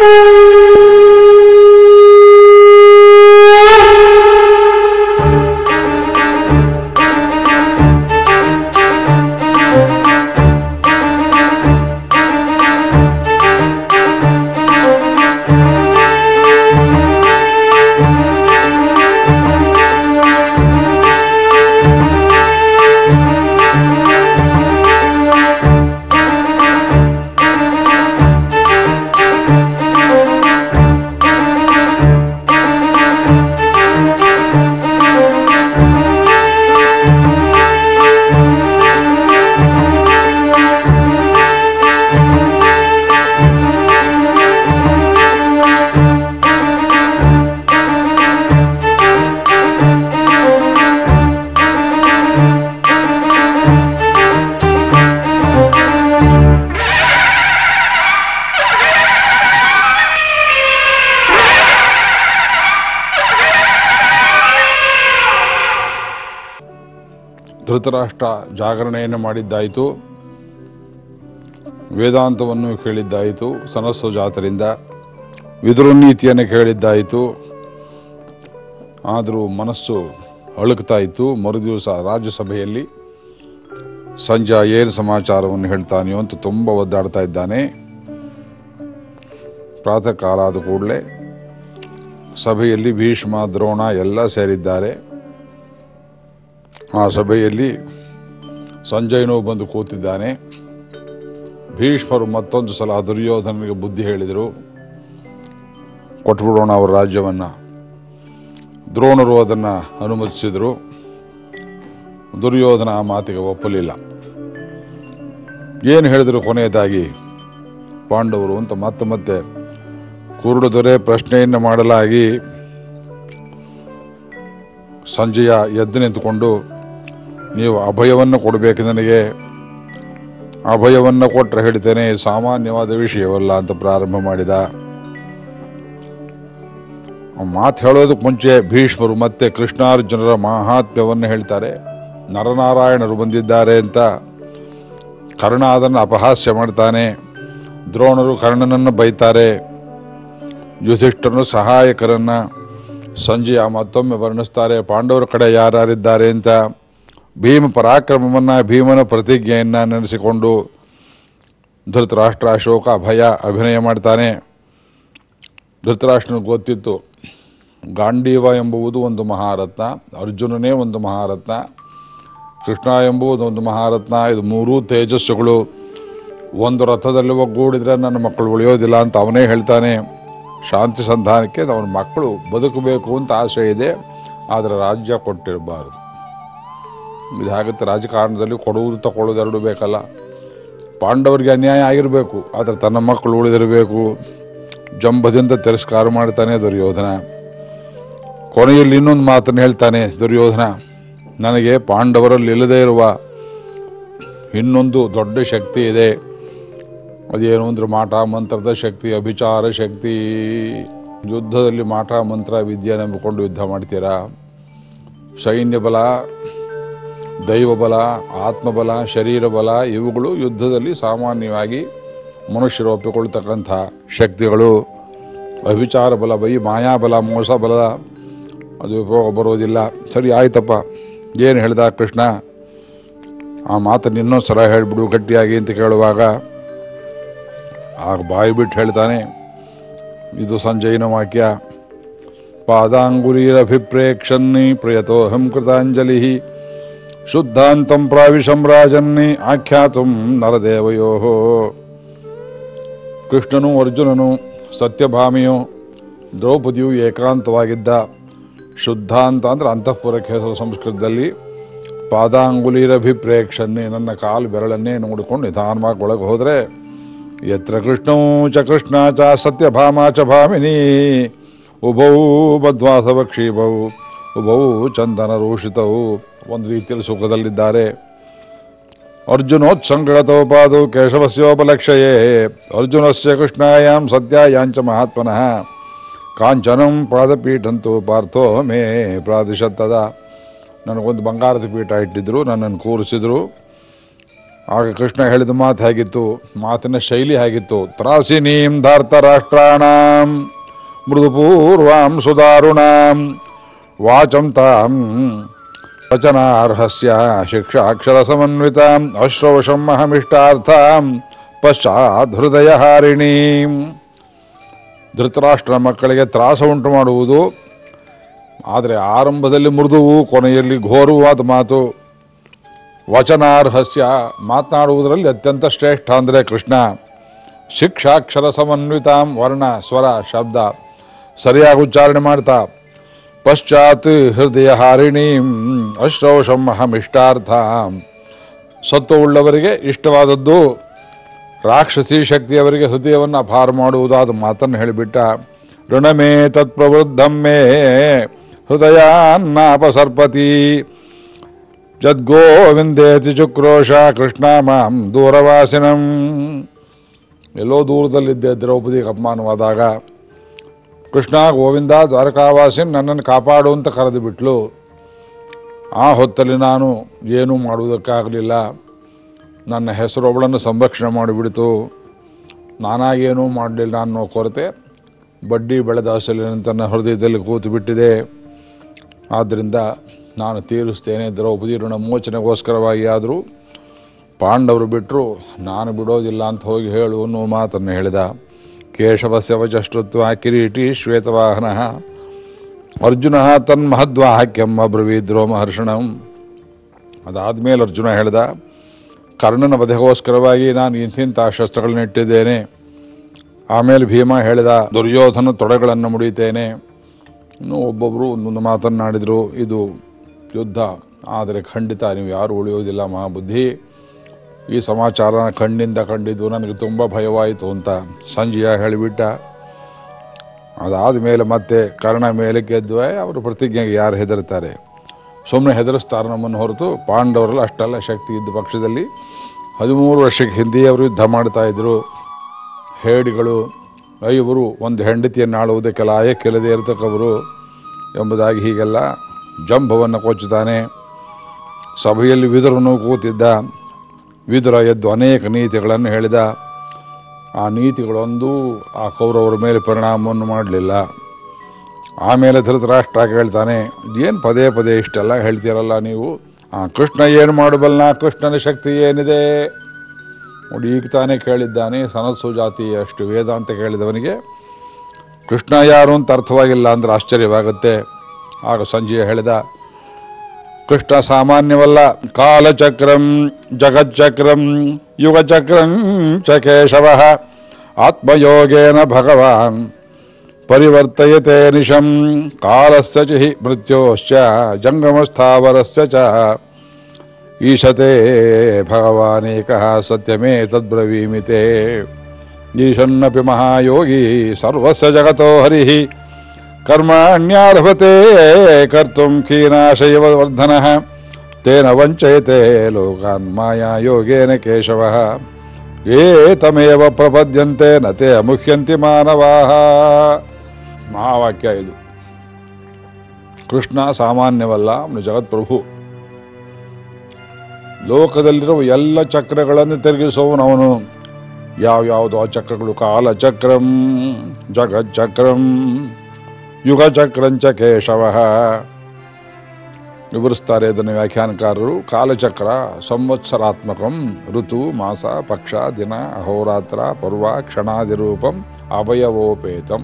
ಧೃತರಾಷ್ಟ್ರ ಜಾಗರಣೆಯನ್ನು ಮಾಡಿದ್ದಾಯಿತು ವೇದಾಂತವನ್ನು ಕೇಳಿದ್ದಾಯಿತು ಸನಸ್ಸು ಜಾತರಿಂದ ವಿದುರುನೀತಿಯನ್ನು ಕೇಳಿದ್ದಾಯಿತು ಆದರೂ ಮನಸ್ಸು ಅಳುಕ್ತಾ ಇತ್ತು ಮರುದಿವಸ ರಾಜ್ಯಸಭೆಯಲ್ಲಿ ಸಂಜೆ ಏನು ಸಮಾಚಾರವನ್ನು ಹೇಳ್ತಾನೆಯೋ ಅಂತ ತುಂಬ ಒದ್ದಾಡ್ತಾ ಇದ್ದಾನೆ ಪ್ರಾತಃ ಕಾಲ ಆದ ಕೂಡಲೇ ಸಭೆಯಲ್ಲಿ ಭೀಷ್ಮ ದ್ರೋಣ ಎಲ್ಲ ಸೇರಿದ್ದಾರೆ ಆ ಸಭೆಯಲ್ಲಿ ಸಂಜಯನೂ ಬಂದು ಕೂತಿದ್ದಾನೆ ಭೀಷ್ಮರು ಮತ್ತೊಂದು ಸಲ ದುರ್ಯೋಧನನಿಗೆ ಬುದ್ಧಿ ಹೇಳಿದರು ಕೊಟ್ಬಿಡೋಣ ಅವರ ರಾಜ್ಯವನ್ನು ದ್ರೋಣರು ಅದನ್ನು ಅನುಮತಿಸಿದರು ದುರ್ಯೋಧನ ಆ ಮಾತಿಗೆ ಒಪ್ಪಲಿಲ್ಲ ಏನು ಹೇಳಿದರು ಕೊನೆಯದಾಗಿ ಪಾಂಡವರು ಅಂತ ಮತ್ತೆ ಮತ್ತೆ ಕುರುಡು ದೊರೆ ಪ್ರಶ್ನೆಯನ್ನು ಮಾಡಲಾಗಿ ಸಂಜೆಯ ಎದ್ದು ನಿಂತುಕೊಂಡು ನೀವು ಅಭಯವನ್ನು ಕೊಡಬೇಕು ನನಗೆ ಅಭಯವನ್ನು ಕೊಟ್ಟರೆ ಹೇಳ್ತೇನೆ ಇದು ಸಾಮಾನ್ಯವಾದ ವಿಷಯವಲ್ಲ ಅಂತ ಪ್ರಾರಂಭ ಮಾಡಿದ ಆ ಮಾತು ಹೇಳೋದಕ್ಕೆ ಮುಂಚೆ ಭೀಷ್ಮರು ಮತ್ತೆ ಕೃಷ್ಣಾರ್ಜುನರ ಮಹಾತ್ಮ್ಯವನ್ನು ಹೇಳ್ತಾರೆ ನರನಾರಾಯಣರು ಬಂದಿದ್ದಾರೆ ಅಂತ ಕರ್ಣ ಅದನ್ನು ಅಪಹಾಸ್ಯ ಮಾಡ್ತಾನೆ ದ್ರೋಣರು ಕರ್ಣನನ್ನು ಬೈತಾರೆ ಯುಧಿಷ್ಠರನು ಸಹಾಯಕರನ್ನ ಸಂಜೆಯ ಮತ್ತೊಮ್ಮೆ ವರ್ಣಿಸ್ತಾರೆ ಪಾಂಡವರ ಕಡೆ ಯಾರ್ಯಾರಿದ್ದಾರೆ ಅಂತ ಭೀಮ ಪರಾಕ್ರಮವನ್ನು ಭೀಮನ ಪ್ರತಿಜ್ಞೆಯನ್ನು ನೆನೆಸಿಕೊಂಡು ಧೃತರಾಷ್ಟ್ರ ಅಶೋಕ ಭಯ ಅಭಿನಯ ಮಾಡ್ತಾನೆ ಧೃತರಾಷ್ಟ್ರನಿಗೆ ಗೊತ್ತಿತ್ತು ಗಾಂಡೀವ ಎಂಬುವುದು ಒಂದು ಮಹಾರತ್ನ ಅರ್ಜುನನೇ ಒಂದು ಮಹಾರತ್ನ ಕೃಷ್ಣ ಎಂಬುದು ಒಂದು ಮಹಾರತ್ನ ಇದು ಮೂರೂ ತೇಜಸ್ಸುಗಳು ಒಂದು ರಥದಲ್ಲಿ ಒಗ್ಗೂಡಿದ್ರೆ ನನ್ನ ಮಕ್ಕಳು ಉಳಿಯೋದಿಲ್ಲ ಅಂತ ಅವನೇ ಹೇಳ್ತಾನೆ ಶಾಂತಿ ಸಂಧಾನಕ್ಕೆ ಅವನ ಮಕ್ಕಳು ಬದುಕಬೇಕು ಅಂತ ಆಸೆ ಇದೆ ಆದರೆ ರಾಜ್ಯ ಕೊಟ್ಟಿರಬಾರದು ಇದಾಗುತ್ತೆ ರಾಜಕಾರಣದಲ್ಲಿ ಕೊಡುವುದು ತಗೊಳ್ಳೋದು ಎರಡು ಬೇಕಲ್ಲ ಪಾಂಡವರಿಗೆ ಅನ್ಯಾಯ ಆಗಿರಬೇಕು ಆದರೆ ತನ್ನ ಮಕ್ಕಳು ಉಳಿದಿರಬೇಕು ಜಂಬದಿಂದ ತಿರಸ್ಕಾರ ಮಾಡ್ತಾನೆ ದುರ್ಯೋಧನ ಕೊನೆಯಲ್ಲಿ ಇನ್ನೊಂದು ಮಾತನ್ನು ಹೇಳ್ತಾನೆ ದುರ್ಯೋಧನ ನನಗೆ ಪಾಂಡವರಲ್ಲಿ ಇಲ್ಲದೇ ಇರುವ ಇನ್ನೊಂದು ದೊಡ್ಡ ಶಕ್ತಿ ಇದೆ ಅದೇನು ಅಂದ್ರೆ ಮಾಟ ಮಂತ್ರದ ಶಕ್ತಿ ಅಭಿಚಾರ ಶಕ್ತಿ ಯುದ್ಧದಲ್ಲಿ ಮಾಟ ಮಂತ್ರ ವಿದ್ಯೆ ನಂಬಿಕೊಂಡು ಯುದ್ಧ ಮಾಡ್ತೀರಾ ಸೈನ್ಯ ಬಲ ದೈವ ಬಲ ಆತ್ಮಬಲ ಶರೀರ ಬಲ ಇವುಗಳು ಯುದ್ಧದಲ್ಲಿ ಸಾಮಾನ್ಯವಾಗಿ ಮನುಷ್ಯರು ಒಪ್ಪಿಕೊಳ್ತಕ್ಕಂಥ ಶಕ್ತಿಗಳು ಅಭಿಚಾರ ಬಲ ಬೈ ಮಾಯಾಬಲ ಮೋಸ ಬಲ ಅದು ಉಪಯೋಗ ಬರೋದಿಲ್ಲ ಸರಿ ಆಯ್ತಪ್ಪ ಏನು ಹೇಳ್ದ ಕೃಷ್ಣ ಆ ಮಾತನ್ನು ಇನ್ನೊಂದು ಸಲ ಹೇಳಿಬಿಡು ಗಟ್ಟಿಯಾಗಿ ಅಂತ ಕೇಳುವಾಗ ಆಗ ಬಾಯಿ ಬಿಟ್ಟು ಹೇಳ್ತಾನೆ ಇದು ಸಂಜಯನ ವಾಕ್ಯ ಪಾದಾಂಗುಲೀರಭಿಪ್ರೇಕ್ಷನ್ನಿ ಪ್ರಿಯತೋಹಂ ಕೃತಾಂಜಲಿ ಶುದ್ಧಾಂತಂ ಪ್ರಾವಿಶಂ ರಾಜನ್ನಿ ಆಖ್ಯಾತು ನರದೇವಯೋ ಕೃಷ್ಣನು ಅರ್ಜುನನು ಸತ್ಯಭಾಮಿಯು ದ್ರೌಪದಿಯು ಏಕಾಂತವಾಗಿದ್ದ ಶುದ್ಧಾಂತ ಅಂದರೆ ಅಂತಃಪುರಕ್ಕೆ ಹೆಸರು ಸಂಸ್ಕೃತದಲ್ಲಿ ಪಾದಾಂಗುಲೀರಭಿಪ್ರೇಕ್ಷನ್ನಿ ನನ್ನ ಕಾಲು ಬೆರಳನ್ನೇ ನೋಡಿಕೊಂಡು ನಿಧಾನವಾಗಿ ಒಳಗೆ ಹೋದರೆ ಯತ್ರ ಕೃಷ್ಣೌ ಚ ಕೃಷ್ಣ ಚ ಸತ್ಯಭಾಮ ಚ ಭಾಮಿನಿ ಉಭೌ ಬದ್ವಾಸವಕ್ಷೀಭೌ ಉಭೌ ಚಂದನ ರೂಷಿತವು ಒಂದು ರೀತಿಯಲ್ಲಿ ಸುಖದಲ್ಲಿದ್ದಾರೆ ಅರ್ಜುನೋತ್ಸಂಗತೋಪಾದು ಕೇಶವಸ್ಯೋಪಲಕ್ಷಯೇ ಅರ್ಜುನಸ್ಯ ಕೃಷ್ಣಾಯಾಂ ಸತ್ಯಾಯಾಂಚ ಮಹಾತ್ಮನಃ ಕಾಂಚನಂ ಪಾದಪೀಠಂತು ಪಾರ್ಥೋ ಮೇ ಪ್ರಾದಿಶತ್ತದ ನನಗೊಂದು ಬಂಗಾರದ ಪೀಠ ಇಟ್ಟಿದ್ರು ನನ್ನನ್ನು ಕೂರಿಸಿದ್ರು ಆಗ ಕೃಷ್ಣ ಹೇಳಿದ ಮಾತು ಹೇಗಿತ್ತು ಮಾತಿನ ಶೈಲಿ ಹೇಗಿತ್ತು ತ್ರಾಸಿನೀಂ ಧಾರ್ತರಾಷ್ಟ್ರಾಣಾಂ ಮೃದುಪೂರ್ವಾಂ ಸುದಾರುಣಾಂ ವಾಚಂ ತಾಂ ವಚನಾರ್ಹಸ್ಯ ಶಿಕ್ಷಾಕ್ಷರ ಸಮನ್ವಿತಾಂ ಅಶ್ರವಶಂ ಅಹಮಿಷ್ಟಾರ್ಥಾಂ ಪಶ್ಚಾತ್ ಹೃದಯ ಹಾರಿಣೀಂ ಧೃತರಾಷ್ಟ್ರ ಮಕ್ಕಳಿಗೆ ತ್ರಾಸ ಉಂಟು ಮಾಡುವುದು ಆದರೆ ಆರಂಭದಲ್ಲಿ ಮೃದುವು ಕೊನೆಯಲ್ಲಿ ಘೋರವಾದ ಮಾತು ವಚನಾರ್ಹಸ್ಯ ಮಾತನಾಡುವುದರಲ್ಲಿ ಅತ್ಯಂತ ಶ್ರೇಷ್ಠ ಅಂದರೆ ಕೃಷ್ಣ ಶಿಕ್ಷಾಕ್ಷರ ಸಮನ್ವಿತಾಂ ವರ್ಣ ಸ್ವರ ಶಬ್ದ ಸರಿಯಾಗಿ ಉಚ್ಚಾರಣೆ ಮಾಡ್ತಾ ಪಶ್ಚಾತ್ ಹೃದಯ ಹಾರಿಣೀಂ ಅಶ್ರೌಷಂ ಅಹಮಿಷ್ಟಾರ್ಥ ಸತ್ವವುಳ್ಳವರಿಗೆ ಇಷ್ಟವಾದದ್ದು ರಾಕ್ಷಸಿ ಶಕ್ತಿಯವರಿಗೆ ಹೃದಯವನ್ನು ಅಪಾರ ಮಾಡುವುದಾದ ಮಾತನ್ನು ಹೇಳಿಬಿಟ್ಟ ಋಣಮೇ ತತ್ಪ್ರವೃದ್ಧಂ ಮೇ ಹೃದಯಾನ್ನಾಪಸರ್ಪತಿ ಜದ್ಗೋವಿಂದೇತಿ ಚುಕ್ರೋಶ ಕೃಷ್ಣ ಮಾಂ ದೂರವಾಸಿನಂ ಎಲ್ಲೋ ದೂರದಲ್ಲಿದ್ದೆ ದ್ರೌಪದಿಗೆ ಅಪಮಾನವಾದಾಗ ಕೃಷ್ಣ ಗೋವಿಂದ ದ್ವಾರಕಾವಾಸಿನ್ ನನ್ನನ್ನು ಕಾಪಾಡು ಅಂತ ಕರೆದು ಬಿಟ್ಲು ಆ ಹೊತ್ತಲ್ಲಿ ನಾನು ಏನೂ ಮಾಡುವುದಕ್ಕಾಗಲಿಲ್ಲ ನನ್ನ ಹೆಸರೊಬ್ಬಳನ್ನು ಸಂರಕ್ಷಣೆ ಮಾಡಿಬಿಡ್ತು ನಾನಾಗೇನೂ ಮಾಡಲಿಲ್ಲ ಅನ್ನೋ ಕೊರತೆ ಬಡ್ಡಿ ಬೆಳೆದ ಅಸಲಿನ ತನ್ನ ಹೃದಯದಲ್ಲಿ ಕೂತು ಬಿಟ್ಟಿದೆ ಆದ್ದರಿಂದ ನಾನು ತೀರಿಸ್ತೇನೆ ದ್ರೌಪದಿ ಋಣ ಮೋಚನೆಗೋಸ್ಕರವಾಗಿ ಆದರೂ ಪಾಂಡವರು ಬಿಟ್ಟರು ನಾನು ಬಿಡೋದಿಲ್ಲ ಅಂತ ಹೋಗಿ ಹೇಳು ಅನ್ನೋ ಮಾತನ್ನು ಹೇಳಿದ ಕೇಶವಸ್ಯ ವಚಷ್ಟೃತ್ವ ಕಿರೀಟಿ ಶ್ವೇತವಾಹನ ಅರ್ಜುನ ತನ್ಮಹದ್ವಾಕ್ಯಂ ಅಬ್ರವೀದ್ರೋ ಮಹರ್ಷಣಂ ಅದಾದಮೇಲೆ ಅರ್ಜುನ ಹೇಳಿದ ಕರ್ಣನ ವಧೆಗೋಸ್ಕರವಾಗಿ ನಾನು ಇಂತಿಂಥ ಶಸ್ತ್ರಗಳನ್ನ ಇಟ್ಟಿದ್ದೇನೆ ಆಮೇಲೆ ಭೀಮ ಹೇಳಿದ ದುರ್ಯೋಧನ ತೊಡೆಗಳನ್ನು ಮುಡಿತೇನೆ ಇನ್ನು ಒಬ್ಬೊಬ್ಬರು ಒಂದೊಂದು ಮಾತನ್ನಾಡಿದರು ಇದು ಯುದ್ಧ ಆದರೆ ಖಂಡಿತ ನೀವು ಯಾರು ಉಳಿಯೋದಿಲ್ಲ ಮಹಾಬುದ್ಧಿ ಈ ಸಮಾಚಾರ ಕಣ್ಣಿಂದ ಕಂಡಿದ್ದು ನನಗೆ ತುಂಬ ಭಯವಾಯಿತು ಅಂತ ಸಂಜೆಯ ಹೇಳಿಬಿಟ್ಟ ಅದಾದ ಮೇಲೆ ಮತ್ತೆ ಕರ್ಣ ಮೇಲೆ ಗೆದ್ವೆ ಅವರು ಪ್ರತಿಜ್ಞೆಗೆ ಯಾರು ಹೆದರ್ತಾರೆ ಸುಮ್ಮನೆ ಹೆದರಿಸ್ತಾರೆ ನಮ್ಮನ್ನು ಹೊರತು ಪಾಂಡವರೆಲ್ಲ ಅಷ್ಟೆಲ್ಲ ಶಕ್ತಿ ಇದ್ದ ಪಕ್ಷದಲ್ಲಿ ಹದಿಮೂರು ವರ್ಷಕ್ಕೆ ಹಿಂದೆಯೇ ಅವರು ಯುದ್ಧ ಮಾಡ್ತಾ ಇದ್ರು ಹೇಡಿಗಳು ಐವರು ಒಂದು ಹೆಂಡತಿಯನ್ನು ಆಳುವುದಕ್ಕೆಲ್ಲ ಆಯಕ್ಕಿಲ್ಲದೆ ಇರತಕ್ಕವರು ಎಂಬುದಾಗಿ ಹೀಗೆಲ್ಲ ಜಂಭವನ್ನು ಕೊಚ್ಚುತ್ತಾನೆ ಸಭೆಯಲ್ಲಿ ವಿದುರನು ಕೂತಿದ್ದ ವಿದುರ ಎದ್ದು ಅನೇಕ ನೀತಿಗಳನ್ನು ಹೇಳಿದ ಆ ನೀತಿಗಳೊಂದು ಆ ಕೌರವರ ಮೇಲೆ ಪರಿಣಾಮವನ್ನು ಮಾಡಲಿಲ್ಲ ಆಮೇಲೆ ಧೃತರಾಷ್ಟ್ರ ಹೇಳ್ತಾನೆ ಏನು ಪದೇ ಪದೇ ಇಷ್ಟೆಲ್ಲ ಹೇಳ್ತೀರಲ್ಲ ನೀವು ಆ ಕೃಷ್ಣ ಏನು ಮಾಡಬಲ್ಲ ಕೃಷ್ಣನ ಶಕ್ತಿ ಏನಿದೆ ನೋಡಿ ಈಗ ತಾನೇ ಕೇಳಿದ್ದಾನೆ ಸನಸ್ಸು ಜಾತಿ ಅಷ್ಟು ವೇದ ಅಂತ ಕೇಳಿದವನಿಗೆ ಕೃಷ್ಣ ಯಾರು ಅಂತ ಅರ್ಥವಾಗಿಲ್ಲ ಅಂದ್ರೆ ಆಶ್ಚರ್ಯವಾಗುತ್ತೆ ಆಗ ಸಂಜೆ ಹೇಳಿದ ಕೃಷ್ಣ ಸಾಮಾನ್ಯವಲ್ಲ ಕಾಲಚಕ್ರಂ ಜಗಚ್ಚಕ್ರಂ ಯುಗಚಕ್ರಂ ಚ ಕೇಶವ ಆತ್ಮಯೋಗೇನ ಭಗವಾನ್ ಪರಿವರ್ತಯತೆ ನಿಶಂ ಕಾಲಸ್ಯ ಚ ಹಿ ಮೃತ್ಯೋಶ್ಚ ಜಂಗಮಸ್ಥಾವರಸ್ಯ ಚ ಈಶತೆ ಭಗವಾನೇಕಃ ಸತ್ಯಮೇ ತದ್ಬ್ರವೀಮಿತೆ ಈಶನ್ನಪಿ ಮಹಾಯೋಗಿ ಸರ್ವಸ್ಯ ಜಗತೋ ಹರಿಃ ಕರ್ಮಾಣ್ಯಾರ್ಹತೆ ಕರ್ತುಂ ಖೀನಾಶೈವ ವರ್ಧನಃ ತೇನ ವಂಚಯತೆ ಲೋಕಾನ್ ಮಾಯಾ ಯೋಗೇನ ಕೇಶವಃ ಏತಮೇವ ಪ್ರಪದ್ಯಂತೆ ನತೆ ಅಮುಹ್ಯಂತಿ ಮಾನವಾಹ ಮಹಾವಾಕ್ಯ ಇದು ಕೃಷ್ಣ ಸಾಮಾನ್ಯವಲ್ಲ ಅವನು ಜಗತ್ಪ್ರಭು ಲೋಕದಲ್ಲಿರುವ ಎಲ್ಲ ಚಕ್ರಗಳನ್ನು ತಿರುಗಿಸುವವನವನು ಯಾವ್ಯಾವುದೋ ಆ ಚಕ್ರಗಳು ಕಾಲಚಕ್ರಂ ಜಗಚ್ಚಕ್ರಂ ಯುಗಚಕ್ರಂಚ ಕೇಶವ ವಿವರಿಸ್ತಾರೆ ಇದನ್ನು ವ್ಯಾಖ್ಯಾನಕಾರರು ಕಾಲಚಕ್ರ ಸಂವತ್ಸರಾತ್ಮಕಂ ಋತು ಮಾಸ ಪಕ್ಷ ದಿನ ಅಹೋರಾತ್ರ ಪರ್ವ ಕ್ಷಣಾದಿರೂಪಂ ಅವಯವೋಪೇತಂ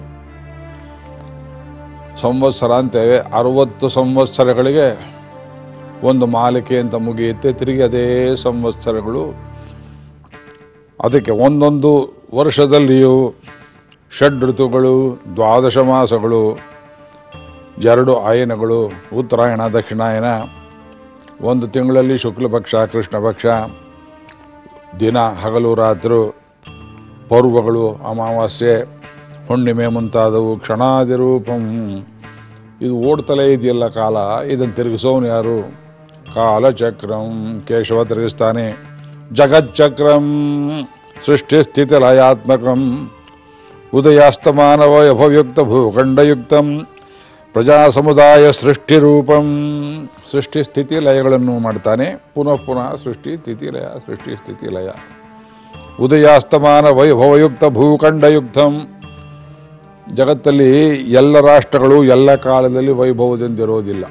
ಸಂವತ್ಸರ ಅಂತೇವೆ ಅರವತ್ತು ಸಂವತ್ಸರಗಳಿಗೆ ಒಂದು ಮಾಲಿಕೆ ಅಂತ ಮುಗಿಯುತ್ತೆ ತಿರುಗಿ ಅದೇ ಸಂವತ್ಸರಗಳು ಅದಕ್ಕೆ ಒಂದೊಂದು ವರ್ಷದಲ್ಲಿಯೂ ಷಡ್ ಋತುಗಳು ದ್ವಾದಶ ಮಾಸಗಳು ಎರಡು ಆಯನಗಳು ಉತ್ತರಾಯಣ ದಕ್ಷಿಣಾಯನ ಒಂದು ತಿಂಗಳಲ್ಲಿ ಶುಕ್ಲ ಪಕ್ಷ ಕೃಷ್ಣ ಪಕ್ಷ ದಿನ ಹಗಲು ರಾತ್ರಿ ಪರ್ವಗಳು ಅಮಾವಾಸ್ಯೆ ಹುಣ್ಣಿಮೆ ಮುಂತಾದವು ಕ್ಷಣಾದಿರೂಪಂ ಇದು ಓಡ್ತಲೇ ಇದೆಯಲ್ಲ ಕಾಲ ಇದನ್ನು ತಿರುಗಿಸೋನು ಯಾರು ಕಾಲಚಕ್ರಂ ಕೇಶವ ತಿರುಗಿಸ್ತಾನೆ ಜಗಚ್ಚಕ್ರಂ ಸೃಷ್ಟಿ ಸ್ಥಿತಿ ಲಯಾತ್ಮಕಂ ಉದಯಾಸ್ತಮಾನವ ಯಭಯುಕ್ತ ಭೂಖಂಡಯುಕ್ತಂ ಪ್ರಜಾ ಸಮುದಾಯ ಸೃಷ್ಟಿ ರೂಪಂ ಸೃಷ್ಟಿ ಸ್ಥಿತಿ ಲಯಗಳನ್ನು ಮಾಡ್ತಾನೆ ಪುನಃ ಪುನಃ ಸೃಷ್ಟಿ ಸ್ಥಿತಿ ಲಯ ಸೃಷ್ಟಿ ಸ್ಥಿತಿ ಲಯ ಉದಯಾಸ್ತಮಾನ ವೈಭವಯುಕ್ತ ಭೂಖಂಡಯುಕ್ತಂ ಜಗತ್ತಲ್ಲಿ ಎಲ್ಲ ರಾಷ್ಟ್ರಗಳು ಎಲ್ಲ ಕಾಲದಲ್ಲಿ ವೈಭವದಿಂದಿರೋದಿಲ್ಲ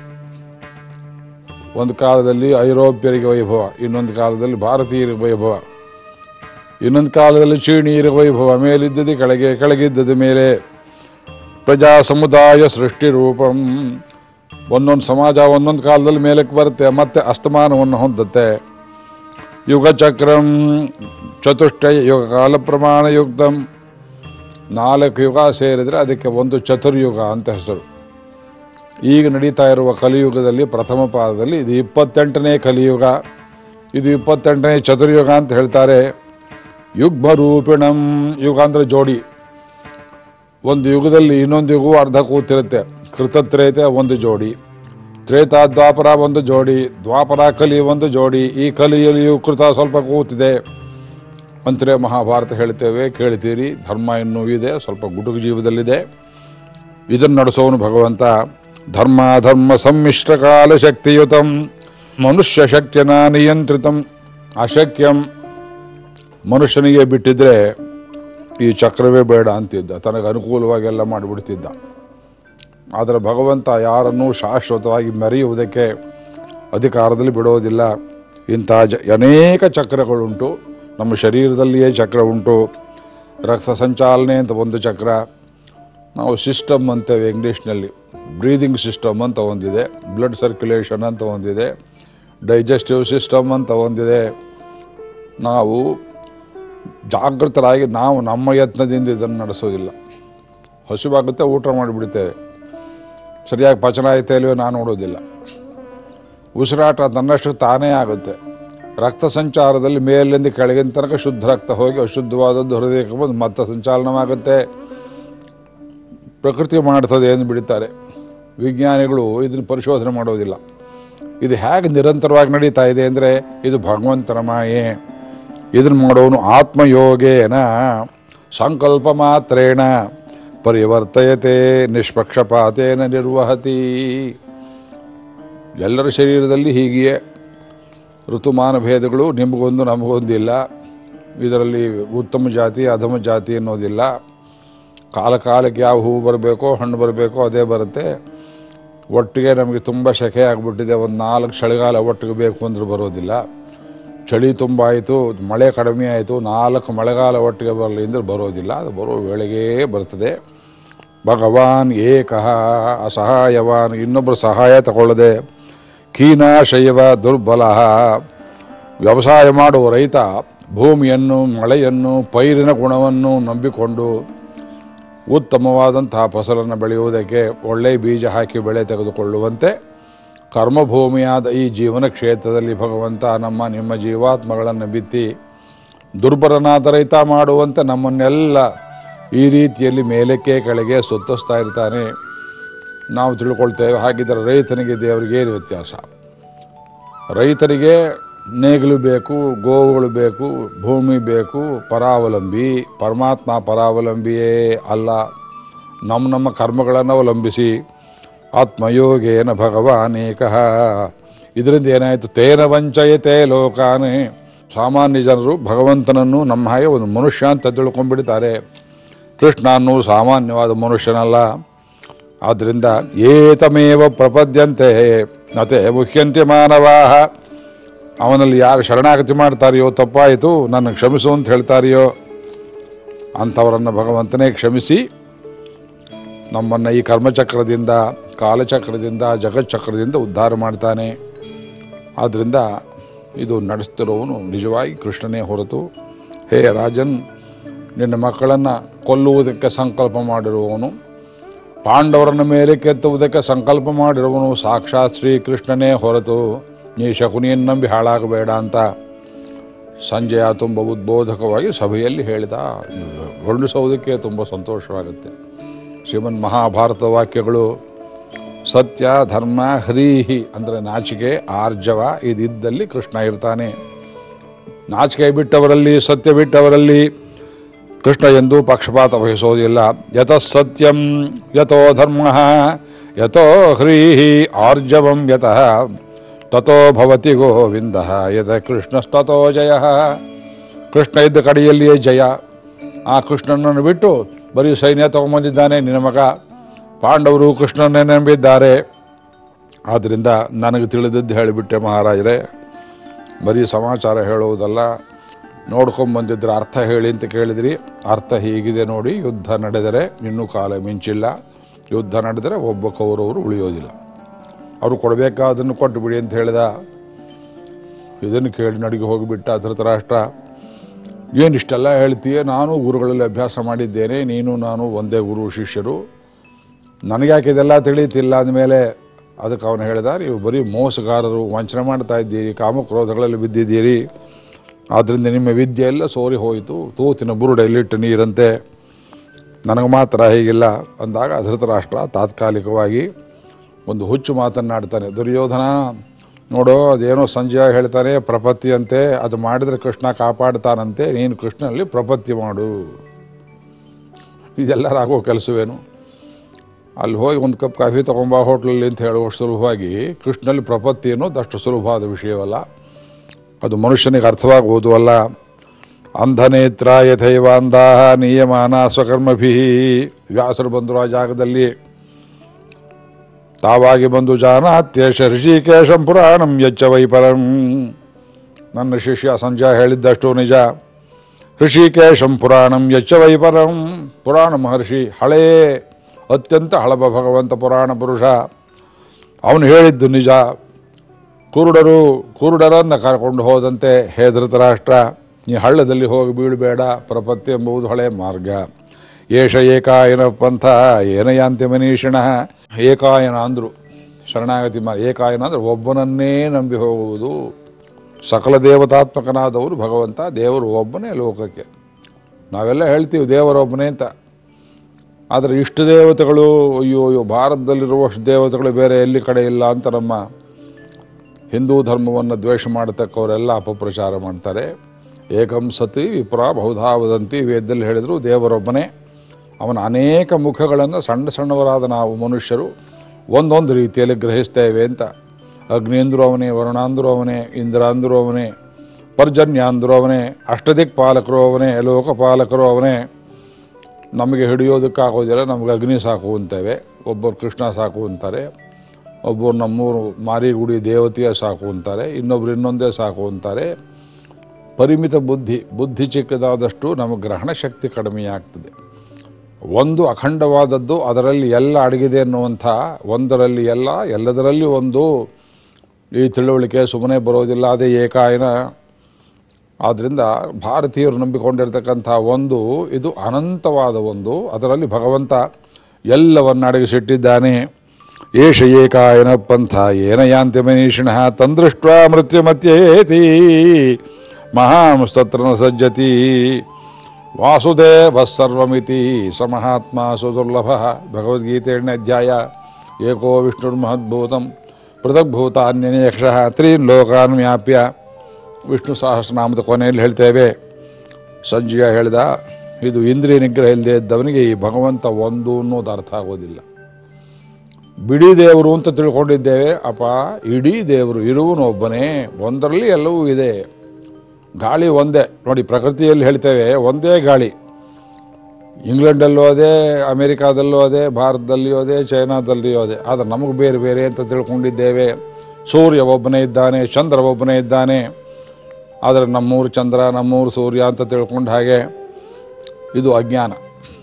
ಒಂದು ಕಾಲದಲ್ಲಿ ಐರೋಪ್ಯರಿಗೆ ವೈಭವ ಇನ್ನೊಂದು ಕಾಲದಲ್ಲಿ ಭಾರತೀಯರಿಗೆ ವೈಭವ ಇನ್ನೊಂದು ಕಾಲದಲ್ಲಿ ಚೀಣಿಯರಿಗೆ ವೈಭವ ಮೇಲಿದ್ದದ್ದು ಕೆಳಗೆ ಕೆಳಗಿದ್ದದ್ದು ಮೇಲೆ ಪ್ರಜಾ ಸಮುದಾಯ ಸೃಷ್ಟಿ ರೂಪಂ ಒಂದೊಂದು ಸಮಾಜ ಒಂದೊಂದು ಕಾಲದಲ್ಲಿ ಮೇಲಕ್ಕೆ ಬರುತ್ತೆ ಮತ್ತೆ ಅಸ್ತಮಾನವನ್ನು ಹೊಂದುತ್ತೆ ಯುಗ ಚಕ್ರಂ ಚತುಷ್ಟಯ ಯುಗ ಕಾಲ ಪ್ರಮಾಣಯುಕ್ತಂ ನಾಲ್ಕು ಯುಗ ಸೇರಿದರೆ ಅದಕ್ಕೆ ಒಂದು ಚತುರ್ಯುಗ ಅಂತ ಹೆಸರು ಈಗ ನಡೀತಾ ಇರುವ ಕಲಿಯುಗದಲ್ಲಿ ಪ್ರಥಮ ಪಾದದಲ್ಲಿ ಇದು ಇಪ್ಪತ್ತೆಂಟನೇ ಕಲಿಯುಗ ಇದು ಇಪ್ಪತ್ತೆಂಟನೇ ಚತುರ್ಯುಗ ಅಂತ ಹೇಳ್ತಾರೆ ಯುಗ್ಮ ರೂಪಿಣಂ ಯುಗ ಅಂದರೆ ಜೋಡಿ ಒಂದು ಯುಗದಲ್ಲಿ ಇನ್ನೊಂದು ಯುಗವು ಅರ್ಧ ಕೂತಿರುತ್ತೆ ಕೃತತ್ರೇತ ಒಂದು ಜೋಡಿ ತ್ರೇತಾ ದ್ವಾಪರ ಒಂದು ಜೋಡಿ ದ್ವಾಪರ ಕಲಿ ಒಂದು ಜೋಡಿ ಈ ಕಲಿಯಲ್ಲಿಯೂ ಕೃತ ಸ್ವಲ್ಪ ಕೂತಿದೆ ಅಂತಲೇ ಮಹಾಭಾರತ ಹೇಳ್ತೇವೆ ಕೇಳ್ತೀರಿ ಧರ್ಮ ಇನ್ನೂ ಇದೆ ಸ್ವಲ್ಪ ಗುಡುಗು ಜೀವದಲ್ಲಿದೆ ಇದನ್ನು ನಡೆಸೋನು ಭಗವಂತ ಧರ್ಮ ಧರ್ಮ ಸಮ್ಮಿಶ್ರ ಕಾಲ ಶಕ್ತಿಯುತಂ ಮನುಷ್ಯ ಶಕ್ತಿಯನ ನಿಯಂತ್ರಿತಂ ಅಶಕ್ಯಂ ಮನುಷ್ಯನಿಗೆ ಬಿಟ್ಟಿದ್ರೆ ಈ ಚಕ್ರವೇ ಬೇಡ ಅಂತಿದ್ದ ತನಗೆ ಅನುಕೂಲವಾಗಿ ಮಾಡಿಬಿಡ್ತಿದ್ದ ಆದರೆ ಭಗವಂತ ಯಾರನ್ನೂ ಶಾಶ್ವತವಾಗಿ ಮೆರೆಯುವುದಕ್ಕೆ ಅಧಿಕಾರದಲ್ಲಿ ಬಿಡೋದಿಲ್ಲ ಇಂಥ ಜ ಅನೇಕ ಚಕ್ರಗಳುಂಟು ನಮ್ಮ ಶರೀರದಲ್ಲಿಯೇ ಚಕ್ರ ಉಂಟು ರಕ್ತ ಸಂಚಾಲನೆ ಅಂತ ಒಂದು ಚಕ್ರ ನಾವು ಸಿಸ್ಟಮ್ ಅಂತೇವೆ ಇಂಗ್ಲೀಷ್ನಲ್ಲಿ ಬ್ರೀದಿಂಗ್ ಸಿಸ್ಟಮ್ ಅಂತ ಒಂದಿದೆ ಬ್ಲಡ್ ಸರ್ಕ್ಯುಲೇಷನ್ ಅಂತ ಒಂದಿದೆ ಡೈಜೆಸ್ಟಿವ್ ಸಿಸ್ಟಮ್ ಅಂತ ಒಂದಿದೆ ನಾವು ಜಾಗೃತರಾಗಿ ನಾವು ನಮ್ಮ ಯತ್ನದಿಂದ ಇದನ್ನು ನಡೆಸೋದಿಲ್ಲ ಹಸಿವಾಗುತ್ತೆ ಊಟ ಮಾಡಿಬಿಡ್ತೇವೆ ಸರಿಯಾಗಿ ಪಚನ ಆಯ್ತಾ ಇಲ್ವೋ ನಾನು ನೋಡೋದಿಲ್ಲ ಉಸಿರಾಟ ತನ್ನಷ್ಟು ತಾನೇ ಆಗುತ್ತೆ ರಕ್ತ ಸಂಚಾರದಲ್ಲಿ ಮೇಲಿಂದ ಕೆಳಗಿನ ತನಕ ಶುದ್ಧ ರಕ್ತ ಹೋಗಿ ಅಶುದ್ಧವಾದದ್ದು ಹೃದಯಕ್ಕೆ ಬಂದು ಮತ್ತೆ ಸಂಚಾಲನವಾಗುತ್ತೆ ಪ್ರಕೃತಿ ಮಾಡ್ತದೆ ಎಂದು ಬಿಡುತ್ತಾರೆ ವಿಜ್ಞಾನಿಗಳು ಇದನ್ನು ಪರಿಶೋಧನೆ ಮಾಡೋದಿಲ್ಲ ಇದು ಹೇಗೆ ನಿರಂತರವಾಗಿ ನಡೀತಾ ಇದೆ ಅಂದರೆ ಇದು ಭಗವಂತನ ಮಾಯೆ ಇದನ್ನು ಮಾಡೋನು ಆತ್ಮಯೋಗೇನ ಸಂಕಲ್ಪ ಮಾತ್ರೇಣ ಪರಿವರ್ತಯತೆ ನಿಷ್ಪಕ್ಷಪಾತೇನ ನಿರ್ವಹತಿ ಎಲ್ಲರ ಶರೀರದಲ್ಲಿ ಹೀಗೆಯೇ ಋತುಮಾನ ಭೇದಗಳು ನಿಮಗೊಂದು ನಮಗೊಂದಿಲ್ಲ ಇದರಲ್ಲಿ ಉತ್ತಮ ಜಾತಿ ಅಧಮ ಜಾತಿ ಅನ್ನೋದಿಲ್ಲ ಕಾಲ ಕಾಲಕ್ಕೆ ಯಾವ ಹೂವು ಬರಬೇಕೋ ಹಣ್ಣು ಬರಬೇಕೋ ಅದೇ ಬರುತ್ತೆ ಒಟ್ಟಿಗೆ ನಮಗೆ ತುಂಬ ಸೆಕೆ ಆಗಿಬಿಟ್ಟಿದೆ ಒಂದು ನಾಲ್ಕು ಚಳಿಗಾಲ ಒಟ್ಟಿಗೆ ಬೇಕು ಅಂದ್ರೆ ಬರೋದಿಲ್ಲ ಚಳಿ ತುಂಬ ಆಯಿತು ಮಳೆ ಕಡಿಮೆ ಆಯಿತು ನಾಲ್ಕು ಮಳೆಗಾಲ ಒಟ್ಟಿಗೆ ಬರಲಿ ಅಂದರೆ ಬರೋದಿಲ್ಲ ಅದು ಬರೋ ವೇಳೆಗೇ ಬರ್ತದೆ ಭಗವಾನ್ ಏಕಃ ಅಸಹಾಯವಾನ್ ಇನ್ನೊಬ್ಬರು ಸಹಾಯ ತಗೊಳ್ಳದೆ ಕೀನಾಶಯವ ದುರ್ಬಲ ವ್ಯವಸಾಯ ಮಾಡುವ ರೈತ ಭೂಮಿಯನ್ನು ಮಳೆಯನ್ನು ಪೈರಿನ ಗುಣವನ್ನು ನಂಬಿಕೊಂಡು ಉತ್ತಮವಾದಂತಹ ಫಸಲನ್ನು ಬೆಳೆಯುವುದಕ್ಕೆ ಒಳ್ಳೆಯ ಬೀಜ ಹಾಕಿ ಬೆಳೆ ತೆಗೆದುಕೊಳ್ಳುವಂತೆ ಕರ್ಮಭೂಮಿಯಾದ ಈ ಜೀವನ ಕ್ಷೇತ್ರದಲ್ಲಿ ಭಗವಂತ ನಮ್ಮ ನಿಮ್ಮ ಜೀವಾತ್ಮಗಳನ್ನು ಬಿತ್ತಿ ದುರ್ಬಲನಾದ ರೈತ ಮಾಡುವಂತೆ ನಮ್ಮನ್ನೆಲ್ಲ ಈ ರೀತಿಯಲ್ಲಿ ಮೇಲಕ್ಕೆ ಕೆಳಗೆ ಸುತ್ತಿಸ್ತಾ ಇರ್ತಾನೆ ನಾವು ತಿಳ್ಕೊಳ್ತೇವೆ ಹಾಗಿದ್ದರೆ ರೈತನಿಗೆ ದೇವರಿಗೆ ಏನು ವ್ಯತ್ಯಾಸ ರೈತರಿಗೆ ನೇಗಿಲು ಬೇಕು ಗೋವುಗಳು ಬೇಕು ಭೂಮಿ ಬೇಕು ಪರಾವಲಂಬಿ ಪರಮಾತ್ಮ ಪರಾವಲಂಬಿಯೇ ಅಲ್ಲ ನಮ್ಮ ನಮ್ಮ ಕರ್ಮಗಳನ್ನು ಅವಲಂಬಿಸಿ ಆತ್ಮಯೋಗೇನ ಭಗವಾನೇಕಃ ಇದರಿಂದ ಏನಾಯಿತು ತೇನ ವಂಚಯತೆ ಲೋಕಾನೇ ಸಾಮಾನ್ಯ ಜನರು ಭಗವಂತನನ್ನು ನಮ್ಮ ಹಾಗೆ ಒಂದು ಮನುಷ್ಯ ಅಂತ ತಿಳ್ಕೊಂಡ್ಬಿಡ್ತಾರೆ ಕೃಷ್ಣ ಅನ್ನೋ ಸಾಮಾನ್ಯವಾದ ಮನುಷ್ಯನಲ್ಲ ಆದ್ದರಿಂದ ಏತಮೇವ ಪ್ರಪದ್ಯಂತೆ ನತೆ ಮುಖ್ಯಂತೆ ಮಾನವಾಹ ಅವನಲ್ಲಿ ಯಾರು ಶರಣಾಗತಿ ಮಾಡ್ತಾರೆಯೋ ತಪ್ಪಾಯಿತು ನನ್ನ ಕ್ಷಮಿಸು ಅಂತ ಹೇಳ್ತಾರೆಯೋ ಅಂಥವರನ್ನು ಭಗವಂತನೇ ಕ್ಷಮಿಸಿ ನಮ್ಮನ್ನು ಈ ಕರ್ಮಚಕ್ರದಿಂದ ಕಾಲಚಕ್ರದಿಂದ ಜಗಚ್ಚಕ್ರದಿಂದ ಉದ್ಧಾರ ಮಾಡ್ತಾನೆ ಆದ್ದರಿಂದ ಇದು ನಡೆಸ್ತಿರೋವನು ನಿಜವಾಗಿ ಕೃಷ್ಣನೇ ಹೊರತು ಹೇ ರಾಜನ್ ನಿನ್ನ ಮಕ್ಕಳನ್ನು ಕೊಲ್ಲುವುದಕ್ಕೆ ಸಂಕಲ್ಪ ಮಾಡಿರುವವನು ಪಾಂಡವರನ್ನ ಮೇಲೆ ಕೆತ್ತುವುದಕ್ಕೆ ಸಂಕಲ್ಪ ಮಾಡಿರುವನು ಸಾಕ್ಷಾತ್ ಶ್ರೀಕೃಷ್ಣನೇ ಹೊರತು ನೀ ಶಕುನಿಯನ್ನು ನಂಬಿ ಹಾಳಾಗಬೇಡ ಅಂತ ಸಂಜಯ ತುಂಬ ಉದ್ಬೋಧಕವಾಗಿ ಸಭೆಯಲ್ಲಿ ಹೇಳಿದ ವರ್ಣಿಸೋದಕ್ಕೆ ತುಂಬ ಸಂತೋಷವಾಗುತ್ತೆ ಶ್ರೀಮನ್ ಮಹಾಭಾರತ ವಾಕ್ಯಗಳು ಸತ್ಯ ಧರ್ಮ ಹ್ರೀಹಿ ಅಂದರೆ ನಾಚಿಕೆ ಆರ್ಜವ ಇದಿದ್ದಲ್ಲಿ ಕೃಷ್ಣ ಇರ್ತಾನೆ ನಾಚಿಕೆ ಬಿಟ್ಟವರಲ್ಲಿ ಸತ್ಯ ಬಿಟ್ಟವರಲ್ಲಿ ಕೃಷ್ಣ ಎಂದು ಪಕ್ಷಪಾತ ವಹಿಸೋದಿಲ್ಲ ಯತ ಸತ್ಯಂ ಯಥೋ ಧರ್ಮ ಯಥೋ ಹ್ರೀಹಿ ಆರ್ಜವಂ ಯತಃ ತಥೋ ಭವತಿ ಗೋವಿಂದ ಯದ ಕೃಷ್ಣಸ್ತಥೋ ಜಯ ಕೃಷ್ಣ ಇದ್ದ ಕಡೆಯಲ್ಲಿಯೇ ಜಯ ಆ ಕೃಷ್ಣನನ್ನು ಬಿಟ್ಟು ಬರೀ ಸೈನ್ಯ ತಗೊಂಬಂದಿದ್ದಾನೆ ನಿನ್ನ ಮಗ ಪಾಂಡವರು ಕೃಷ್ಣನ್ನೇ ನಂಬಿದ್ದಾರೆ ಆದ್ದರಿಂದ ನನಗೆ ತಿಳಿದದ್ದು ಹೇಳಿಬಿಟ್ಟೆ ಮಹಾರಾಜರೇ ಬರೀ ಸಮಾಚಾರ ಹೇಳುವುದಲ್ಲ ನೋಡ್ಕೊಂಬಂದಿದ್ರೆ ಅರ್ಥ ಹೇಳಿ ಅಂತ ಕೇಳಿದ್ರಿ ಅರ್ಥ ಹೀಗಿದೆ ನೋಡಿ ಯುದ್ಧ ನಡೆದರೆ ಇನ್ನೂ ಕಾಲ ಮಿಂಚಿಲ್ಲ ಯುದ್ಧ ನಡೆದರೆ ಒಬ್ಬ ಕೌರವರು ಉಳಿಯೋದಿಲ್ಲ ಅವರು ಕೊಡಬೇಕಾದನ್ನು ಕೊಟ್ಟು ಬಿಡಿ ಅಂತ ಹೇಳಿದ ಇದನ್ನು ಕೇಳಿ ನಡಿಗೆ ಹೋಗಿಬಿಟ್ಟ ಧೃತರಾಷ್ಟ್ರ ಏನು ಇಷ್ಟೆಲ್ಲ ಹೇಳ್ತೀಯ ನಾನು ಗುರುಗಳಲ್ಲಿ ಅಭ್ಯಾಸ ಮಾಡಿದ್ದೇನೆ ನೀನು ನಾನು ಒಂದೇ ಗುರು ಶಿಷ್ಯರು ನನಗ್ಯಾಕೆ ಇದೆಲ್ಲ ತಿಳಿಯುತ್ತಿಲ್ಲ ಅಂದಮೇಲೆ ಅದಕ್ಕೆ ಅವನು ಹೇಳಿದ ನೀವು ಬರೀ ಮೋಸಗಾರರು ವಂಚನೆ ಮಾಡ್ತಾ ಇದ್ದೀರಿ ಕಾಮಕ್ರೋಧಗಳಲ್ಲಿ ಬಿದ್ದಿದ್ದೀರಿ ಆದ್ದರಿಂದ ನಿಮ್ಮ ವಿದ್ಯೆ ಎಲ್ಲ ಸೋರಿ ಹೋಯಿತು ತೂತಿನ ಬುರುಡೆಯಲ್ಲಿಟ್ಟು ನೀರಂತೆ ನನಗೆ ಮಾತ್ರ ಹೀಗಿಲ್ಲ ಅಂದಾಗ ಧೃತರಾಷ್ಟ್ರ ತಾತ್ಕಾಲಿಕವಾಗಿ ಒಂದು ಹುಚ್ಚು ಮಾತನ್ನಾಡ್ತಾನೆ ದುರ್ಯೋಧನ ನೋಡು ಅದೇನೋ ಸಂಜಯ ಹೇಳ್ತಾನೆ ಪ್ರಪತ್ತಿ ಅಂತೆ ಅದು ಮಾಡಿದರೆ ಕೃಷ್ಣ ಕಾಪಾಡ್ತಾನಂತೆ ನೀನು ಕೃಷ್ಣನಲ್ಲಿ ಪ್ರಪತ್ತಿ ಮಾಡು ಇದೆಲ್ಲರಾಗೋ ಕೆಲಸವೇನು ಅಲ್ಲಿ ಹೋಗಿ ಒಂದು ಕಪ್ ಕಾಫಿ ತೊಗೊಂಬ ಹೋಟ್ಲಲ್ಲಿ ಅಂತ ಹೇಳುವ ಸುಲಭವಾಗಿ ಕೃಷ್ಣನಲ್ಲಿ ಪ್ರಪತ್ತಿ ಅನ್ನೋದು ಅಷ್ಟು ಸುಲಭವಾದ ವಿಷಯವಲ್ಲ ಅದು ಮನುಷ್ಯನಿಗೆ ಅರ್ಥವಾಗುವುದು ಅಲ್ಲ ಅಂಧನೇತ್ರ ಯಥೈವ ಅಂಧಾಹ ನಿಯಮಾನ ಸ್ವಕರ್ಮಭಿ ವ್ಯಾಸರು ಬಂದರು ಆ ಜಾಗದಲ್ಲಿ ತಾವಾಗಿ ಬಂದು ಜಾನಾತ್ಯೇಶ ಋಷಿಕೇಶಂ ಪುರಾಣಂ ಯಚ್ಚ ವೈಪರಂ ನನ್ನ ಶಿಷ್ಯ ಸಂಜಯ ಹೇಳಿದ್ದಷ್ಟು ನಿಜ ಋಷಿಕೇಶಂ ಪುರಾಣಂ ಯಚ್ಚ ವೈಪರಂ ಪುರಾಣ ಮಹರ್ಷಿ ಹಳೇ ಅತ್ಯಂತ ಹಳಬ ಭಗವಂತ ಪುರಾಣ ಪುರುಷ ಅವನು ಹೇಳಿದ್ದು ನಿಜ ಕುರುಡರು ಕುರುಡರನ್ನು ಕರ್ಕೊಂಡು ಹೋದಂತೆ ಹೇ ಧೃತರಾಷ್ಟ್ರ ನೀ ಹಳ್ಳದಲ್ಲಿ ಹೋಗಿ ಬೀಳಬೇಡ ಪ್ರಪತ್ತಿ ಎಂಬುದು ಹಳೆ ಮಾರ್ಗ ಏಷ ಏಕಾಯನ ಪಂಥ ಏನಯಾಂತಿ ಮನೀಷಿಣ ಏಕಾಯನ ಅಂದರು ಶರಣಾಗತಿ ಮಾ ಏಕಾಯನ ಅಂದರೆ ಒಬ್ಬನನ್ನೇ ನಂಬಿ ಹೋಗುವುದು ಸಕಲ ದೇವತಾತ್ಮಕನಾದವರು ಭಗವಂತ ದೇವರು ಒಬ್ಬನೇ ಲೋಕಕ್ಕೆ ನಾವೆಲ್ಲ ಹೇಳ್ತೀವಿ ದೇವರೊಬ್ಬನೇ ಅಂತ ಆದರೆ ಇಷ್ಟು ದೇವತೆಗಳು ಅಯ್ಯೋ ಅಯ್ಯೋ ಭಾರತದಲ್ಲಿರುವಷ್ಟು ದೇವತೆಗಳು ಬೇರೆ ಎಲ್ಲಿ ಕಡೆ ಇಲ್ಲ ಅಂತ ನಮ್ಮ ಹಿಂದೂ ಧರ್ಮವನ್ನು ದ್ವೇಷ ಮಾಡತಕ್ಕವರೆಲ್ಲ ಅಪಪ್ರಚಾರ ಮಾಡ್ತಾರೆ ಏಕಂ ಸತಿ ವಿಪ್ರ ಬಹುಧಾ ವದಂತಿ ವೇದದಲ್ಲಿ ಹೇಳಿದರು ದೇವರೊಬ್ಬನೇ ಅವನ ಅನೇಕ ಮುಖಗಳನ್ನು ಸಣ್ಣ ಸಣ್ಣವರಾದ ನಾವು ಮನುಷ್ಯರು ಒಂದೊಂದು ರೀತಿಯಲ್ಲಿ ಗ್ರಹಿಸ್ತೇವೆ ಅಂತ ಅಗ್ನೇಂದ್ರು ಅವನೇ ವರುಣಾಂದ್ರು ಅವನೇ ಇಂದ್ರಾಂದ್ರು ಅವನೇ ಪರ್ಜನ್ಯಾಂದ್ರು ಅವನೇ ಅಷ್ಟದಿಕ್ ಪಾಲಕರು ಅವನೇ ಲೋಕಪಾಲಕರು ಅವನೇ ನಮಗೆ ಹಿಡಿಯೋದಕ್ಕಾಗೋದಿಲ್ಲ ನಮಗೆ ಅಗ್ನಿ ಸಾಕು ಅಂತೇವೆ ಒಬ್ಬರು ಕೃಷ್ಣ ಸಾಕು ಅಂತಾರೆ ಒಬ್ಬರು ನಮ್ಮೂರು ಮಾರಿಗುಡಿ ದೇವತೆಯ ಸಾಕು ಅಂತಾರೆ ಇನ್ನೊಬ್ರು ಇನ್ನೊಂದೇ ಸಾಕು ಅಂತಾರೆ ಪರಿಮಿತ ಬುದ್ಧಿ ಬುದ್ಧಿ ಚಿಕ್ಕದಾದಷ್ಟು ನಮಗೆ ಗ್ರಹಣ ಶಕ್ತಿ ಕಡಿಮೆಯಾಗ್ತದೆ ಒಂದು ಅಖಂಡವಾದದ್ದು ಅದರಲ್ಲಿ ಎಲ್ಲ ಅಡಗಿದೆ ಅನ್ನುವಂಥ ಒಂದರಲ್ಲಿ ಎಲ್ಲ ಎಲ್ಲದರಲ್ಲಿ ಒಂದು ಈ ತಿಳುವಳಿಕೆ ಸುಮ್ಮನೆ ಬರೋದಿಲ್ಲ ಅದೇ ಏಕಾಯನ ಆದ್ದರಿಂದ ಭಾರತೀಯರು ನಂಬಿಕೊಂಡಿರ್ತಕ್ಕಂಥ ಒಂದು ಇದು ಅನಂತವಾದ ಒಂದು ಅದರಲ್ಲಿ ಭಗವಂತ ಎಲ್ಲವನ್ನು ಅಡಗಿಸಿಟ್ಟಿದ್ದಾನೆ ಏಷ ಏಕಾಯನ ಪಂಥ ಏನ ಯಾಂತಿ ಮನೀಷಿಣ ತಂದೃಷ್ಟ ಮೃತ್ಯುಮತ್ಯೇತಿ ಮಹಾಂಸ್ತತ್ರ ನ ಸಜ್ಜತಿ ವಾಸುದೇವ ಸರ್ವಮಿತಿ ಸಮಹಾತ್ಮ ಸುದುರ್ಲಭ ಭಗವದ್ಗೀತೆ ಎರಡನೇ ಅಧ್ಯಾಯ ಏಕೋ ವಿಷ್ಣುರ್ಮಹದ್ಭೂತಂ ಪೃಥಗ್ಭೂತಾನ್ಯನೇಕ್ಷ ತ್ರೀನ್ ಲೋಕಾನ್ ವ್ಯಾಪ್ಯ ವಿಷ್ಣು ಸಹಸ್ರನಾಮದ ಕೊನೆಯಲ್ಲಿ ಹೇಳ್ತೇವೆ ಸಂಜಯ ಹೇಳಿದ ಇದು ಇಂದ್ರಿಯ ನಿಗ್ರಹ ಇಲ್ಲದೆ ಇದ್ದವನಿಗೆ ಈ ಭಗವಂತ ಒಂದು ಅನ್ನೋದು ಅರ್ಥ ಆಗೋದಿಲ್ಲ ಬಿಡಿ ದೇವರು ಅಂತ ತಿಳ್ಕೊಂಡಿದ್ದೇವೆ ಅಪ್ಪ ಇಡೀ ದೇವರು ಇರುವನು ಒಬ್ಬನೇ ಒಂದರಲ್ಲಿ ಎಲ್ಲವೂ ಇದೆ ಗಾಳಿ ಒಂದೇ ನೋಡಿ ಪ್ರಕೃತಿಯಲ್ಲಿ ಹೇಳ್ತೇವೆ ಒಂದೇ ಗಾಳಿ ಇಂಗ್ಲೆಂಡಲ್ಲೂ ಅದೇ ಅಮೇರಿಕಾದಲ್ಲೂ ಅದೇ ಭಾರತದಲ್ಲಿಯೂ ಅದೇ ಚೈನಾದಲ್ಲಿಯೂ ಅದೇ ಆದರೆ ನಮಗೆ ಬೇರೆ ಬೇರೆ ಅಂತ ತಿಳ್ಕೊಂಡಿದ್ದೇವೆ ಸೂರ್ಯ ಒಬ್ಬನೇ ಇದ್ದಾನೆ ಚಂದ್ರ ಒಬ್ಬನೇ ಇದ್ದಾನೆ ಆದರೆ ನಮ್ಮೂರು ಚಂದ್ರ ನಮ್ಮೂರು ಸೂರ್ಯ ಅಂತ ತಿಳ್ಕೊಂಡು ಹಾಗೆ ಇದು ಅಜ್ಞಾನ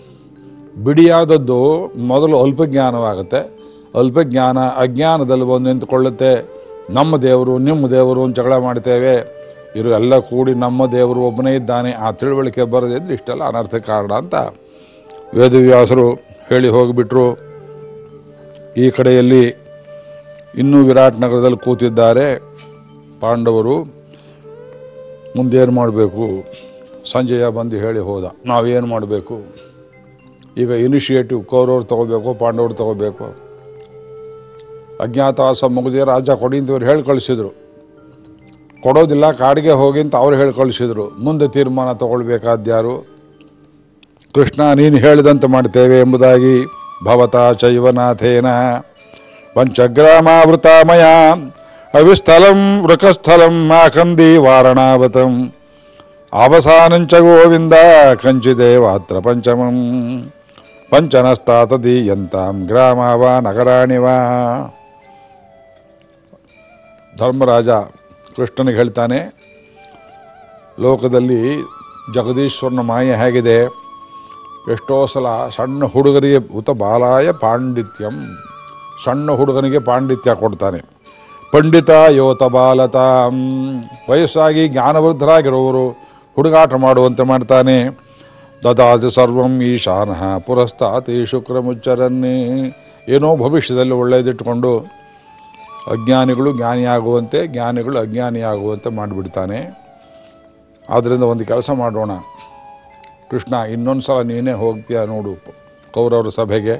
ಬಿಡಿಯಾದದ್ದು ಮೊದಲು ಅಲ್ಪಜ್ಞಾನವಾಗುತ್ತೆ ಅಲ್ಪಜ್ಞಾನ ಅಜ್ಞಾನದಲ್ಲಿ ಬಂದು ನಿಂತುಕೊಳ್ಳುತ್ತೆ ನಮ್ಮ ದೇವರು ನಿಮ್ಮ ದೇವರು ಅಂತ ಜಗಳ ಮಾಡ್ತೇವೆ ಇರು ಎಲ್ಲ ಕೂಡಿ ನಮ್ಮ ದೇವರು ಒಬ್ಬನೇ ಇದ್ದಾನೆ ಆ ತಿಳುವಳಿಕೆ ಬರದಿದ್ರೆ ಇಷ್ಟೆಲ್ಲ ಅನರ್ಥ ಕಾರಣ ಅಂತ ವೇದವ್ಯಾಸರು ಹೇಳಿ ಹೋಗಿಬಿಟ್ರು ಈ ಕಡೆಯಲ್ಲಿ ಇನ್ನೂ ವಿರಾಟ್ ನಗರದಲ್ಲಿ ಕೂತಿದ್ದಾರೆ ಪಾಂಡವರು ಮುಂದೇನು ಮಾಡಬೇಕು ಸಂಜಯ ಬಂದು ಹೇಳಿ ಹೋದ ನಾವೇನು ಮಾಡಬೇಕು ಈಗ ಇನಿಷಿಯೇಟಿವ್ ಕೌರವ್ರು ತಗೋಬೇಕು ಪಾಂಡವರು ತಗೋಬೇಕು ಅಜ್ಞಾತವಾಸ ಮುಗಿದೇ ರಾಜ ಕೊಡಿ ಅಂತವ್ರು ಹೇಳಿ ಕಳಿಸಿದ್ರು ಕೊಡೋದಿಲ್ಲ ಕಾಡಿಗೆ ಹೋಗಿ ಅಂತ ಅವ್ರು ಹೇಳಿ ಕಳಿಸಿದ್ರು ಮುಂದೆ ತೀರ್ಮಾನ ತಗೊಳ್ಬೇಕಾದ್ಯಾರು ಕೃಷ್ಣ ನೀನು ಹೇಳಿದಂತೆ ಮಾಡ್ತೇವೆ ಎಂಬುದಾಗಿ ಭವತ ಚೈವನಾಥೇನ ಪಂಚಗ್ರಾಮಾವೃತಾಮಯ ಅವಿಸ್ಥಲಂ ವೃಕಸ್ಥಲಂ ಮಾಕಂದಿ ವಾರಣಾವತಂ ಅವಸಾನಂಚ ಗೋವಿಂದ ಕಂಚಿದೇವಾತ್ರ ಪಂಚಮಂ ಪಂಚನಸ್ತಾತದೀಯಂತಾಂ ಗ್ರಾಮ ವಾ ನಗರಾಣಿ ವಾ ಧರ್ಮರಾಜ ಕೃಷ್ಣನಿಗೆ ಹೇಳ್ತಾನೆ ಲೋಕದಲ್ಲಿ ಜಗದೀಶ್ವರನ ಮಾಯ ಹೇಗಿದೆ ಎಷ್ಟೋ ಸಲ ಸಣ್ಣ ಹುಡುಗರಿಗೆ ಉತ ಬಾಲಾಯ ಪಾಂಡಿತ್ಯಂ ಸಣ್ಣ ಹುಡುಗನಿಗೆ ಪಾಂಡಿತ್ಯ ಕೊಡ್ತಾನೆ ಪಂಡಿತ ಯೋತ ಬಾಲತ ವಯಸ್ಸಾಗಿ ಜ್ಞಾನವೃದ್ಧರಾಗಿರುವವರು ಹುಡುಗಾಟ ಮಾಡುವಂತೆ ಮಾಡ್ತಾನೆ ದದಾತಿ ಸರ್ವಂ ಈಶಾನಃ ಪುರಸ್ತಾತಿ ಶುಕ್ರಮುಚ್ಚರನ್ನೇ ಏನೋ ಭವಿಷ್ಯದಲ್ಲಿ ಒಳ್ಳೆಯದಿಟ್ಟುಕೊಂಡು ಅಜ್ಞಾನಿಗಳು ಜ್ಞಾನಿಯಾಗುವಂತೆ ಜ್ಞಾನಿಗಳು ಅಜ್ಞಾನಿಯಾಗುವಂತೆ ಮಾಡಿಬಿಡ್ತಾನೆ ಆದ್ದರಿಂದ ಒಂದು ಕೆಲಸ ಮಾಡೋಣ ಕೃಷ್ಣ ಇನ್ನೊಂದು ಸಲ ನೀನೇ ಹೋಗ್ತೀಯ ನೋಡು ಕೌರವರ ಸಭೆಗೆ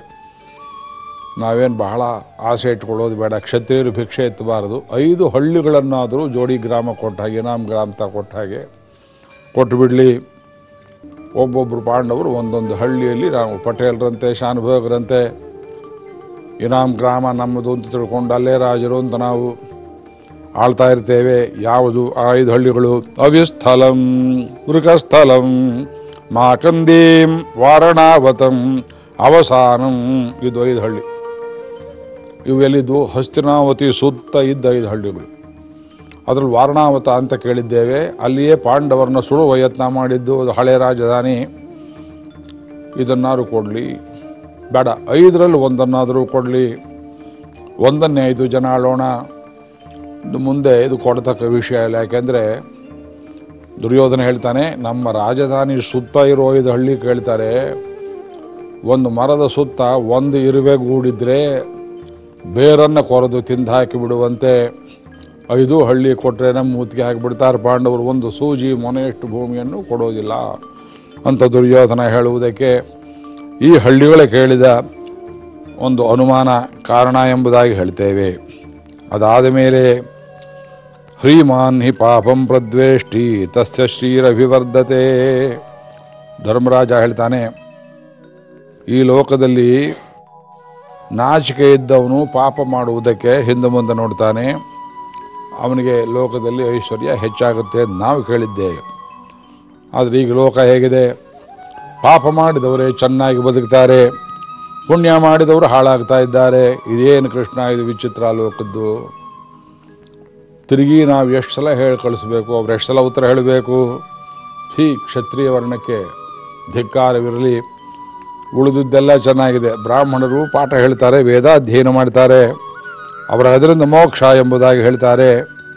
ನಾವೇನು ಬಹಳ ಆಸೆ ಇಟ್ಕೊಳ್ಳೋದು ಬೇಡ ಕ್ಷತ್ರಿಯರು ಭಿಕ್ಷೆ ಎತ್ತಬಾರದು ಐದು ಹಳ್ಳಿಗಳನ್ನಾದರೂ ಜೋಡಿ ಗ್ರಾಮ ಕೊಟ್ಟ ಹಾಗೆ ಇನಾಮ್ ಗ್ರಾಮ ತ ಕೊಟ್ಟ ಹಾಗೆ ಕೊಟ್ಟು ಬಿಡಲಿ ಒಬ್ಬೊಬ್ಬರು ಪಾಂಡವರು ಒಂದೊಂದು ಹಳ್ಳಿಯಲ್ಲಿ ನಾವು ಪಟೇಲ್ರಂತೆ ಶಾನುಭೋಗರಂತೆ ಇನಾಮ್ ಗ್ರಾಮ ನಮ್ಮದು ಅಂತ ತಿಳ್ಕೊಂಡು ಅಲ್ಲೇ ರಾಜರು ಅಂತ ನಾವು ಆಳ್ತಾ ಇರ್ತೇವೆ ಯಾವುದು ಆ ಐದು ಹಳ್ಳಿಗಳು ಅವಿಸ್ಥಲಂ ವೃಕಸ್ಥಲಂ ಮಾಕಂದೀಂ ವಾರಣಾವತಂ ಅವಸಾನಂ ಇದು ಐದು ಹಳ್ಳಿ ಇವೆಲ್ಲಿದ್ದು ಹಸ್ತಿನಾವತಿ ಸುತ್ತ ಇದ್ದ ಐದು ಹಳ್ಳಿಗಳು ಅದರಲ್ಲಿ ವಾರಣಾವತ ಅಂತ ಕೇಳಿದ್ದೇವೆ ಅಲ್ಲಿಯೇ ಪಾಂಡವರನ್ನ ಸುಡುವ ಯತ್ನ ಮಾಡಿದ್ದು ಅದು ಹಳೆ ರಾಜಧಾನಿ ಇದನ್ನಾರು ಕೊಡಲಿ ಬೇಡ ಐದರಲ್ಲಿ ಒಂದನ್ನಾದರೂ ಕೊಡಲಿ ಒಂದನ್ನೇ ಐದು ಜನ ಆಳೋಣ ಇದು ಮುಂದೆ ಇದು ಕೊಡತಕ್ಕ ವಿಷಯ ಇಲ್ಲ ಯಾಕೆಂದರೆ ದುರ್ಯೋಧನ ಹೇಳ್ತಾನೆ ನಮ್ಮ ರಾಜಧಾನಿ ಸುತ್ತ ಇರೋ ಐದು ಹಳ್ಳಿ ಕೇಳ್ತಾರೆ ಒಂದು ಮರದ ಸುತ್ತ ಒಂದು ಇರುವೆ ಗೂಡಿದ್ರೆ ಬೇರನ್ನು ಕೊರೆದು ತಿಂದು ಹಾಕಿ ಬಿಡುವಂತೆ ಐದು ಹಳ್ಳಿ ಕೊಟ್ಟರೆ ನಮ್ಮ ಮೂತಿಗೆ ಹಾಕಿಬಿಡ್ತಾರೆ ಪಾಂಡವರು ಒಂದು ಸೂಜಿ ಮೊನೆಯಷ್ಟು ಭೂಮಿಯನ್ನು ಕೊಡೋದಿಲ್ಲ ಅಂತ ದುರ್ಯೋಧನ ಹೇಳುವುದಕ್ಕೆ ಈ ಹಳ್ಳಿಗಳೇ ಕೇಳಿದ ಒಂದು ಅನುಮಾನ ಕಾರಣ ಎಂಬುದಾಗಿ ಹೇಳ್ತೇವೆ ಅದಾದ ಮೇಲೆ ಹ್ರೀಮಾನ್ ಹಿ ಪಾಪಂ ಪ್ರದ್ವೇಷ್ಟಿ ತಸ್ಯ ಶ್ರೀರಭಿವರ್ಧತೆ ಧರ್ಮರಾಜ ಹೇಳ್ತಾನೆ ಈ ಲೋಕದಲ್ಲಿ ನಾಚಿಕೆ ಇದ್ದವನು ಪಾಪ ಮಾಡುವುದಕ್ಕೆ ಹಿಂದೆ ಮುಂದೆ ನೋಡ್ತಾನೆ ಅವನಿಗೆ ಲೋಕದಲ್ಲಿ ಐಶ್ವರ್ಯ ಹೆಚ್ಚಾಗುತ್ತೆ ಅಂತ ನಾವು ಕೇಳಿದ್ದೇವೆ ಆದರೆ ಈಗ ಲೋಕ ಹೇಗಿದೆ ಪಾಪ ಮಾಡಿದವರೇ ಚೆನ್ನಾಗಿ ಬದುಕ್ತಾರೆ ಪುಣ್ಯ ಮಾಡಿದವರು ಹಾಳಾಗ್ತಾ ಇದ್ದಾರೆ ಇದೇನು ಕೃಷ್ಣ ಇದು ವಿಚಿತ್ರ ಲೋಕದ್ದು ತಿರುಗಿ ನಾವು ಎಷ್ಟು ಸಲ ಹೇಳಿ ಕಳಿಸ್ಬೇಕು ಅವ್ರು ಎಷ್ಟು ಸಲ ಉತ್ತರ ಹೇಳಬೇಕು ಥೀ ಕ್ಷತ್ರಿಯ ವರ್ಣಕ್ಕೆ ಧಿಕ್ಕಾರವಿರಲಿ ಉಳಿದಿದ್ದೆಲ್ಲ ಚೆನ್ನಾಗಿದೆ ಬ್ರಾಹ್ಮಣರು ಪಾಠ ಹೇಳ್ತಾರೆ ವೇದ ಅಧ್ಯಯನ ಮಾಡ್ತಾರೆ ಅವರ ಅದರಿಂದ ಮೋಕ್ಷ ಎಂಬುದಾಗಿ ಹೇಳ್ತಾರೆ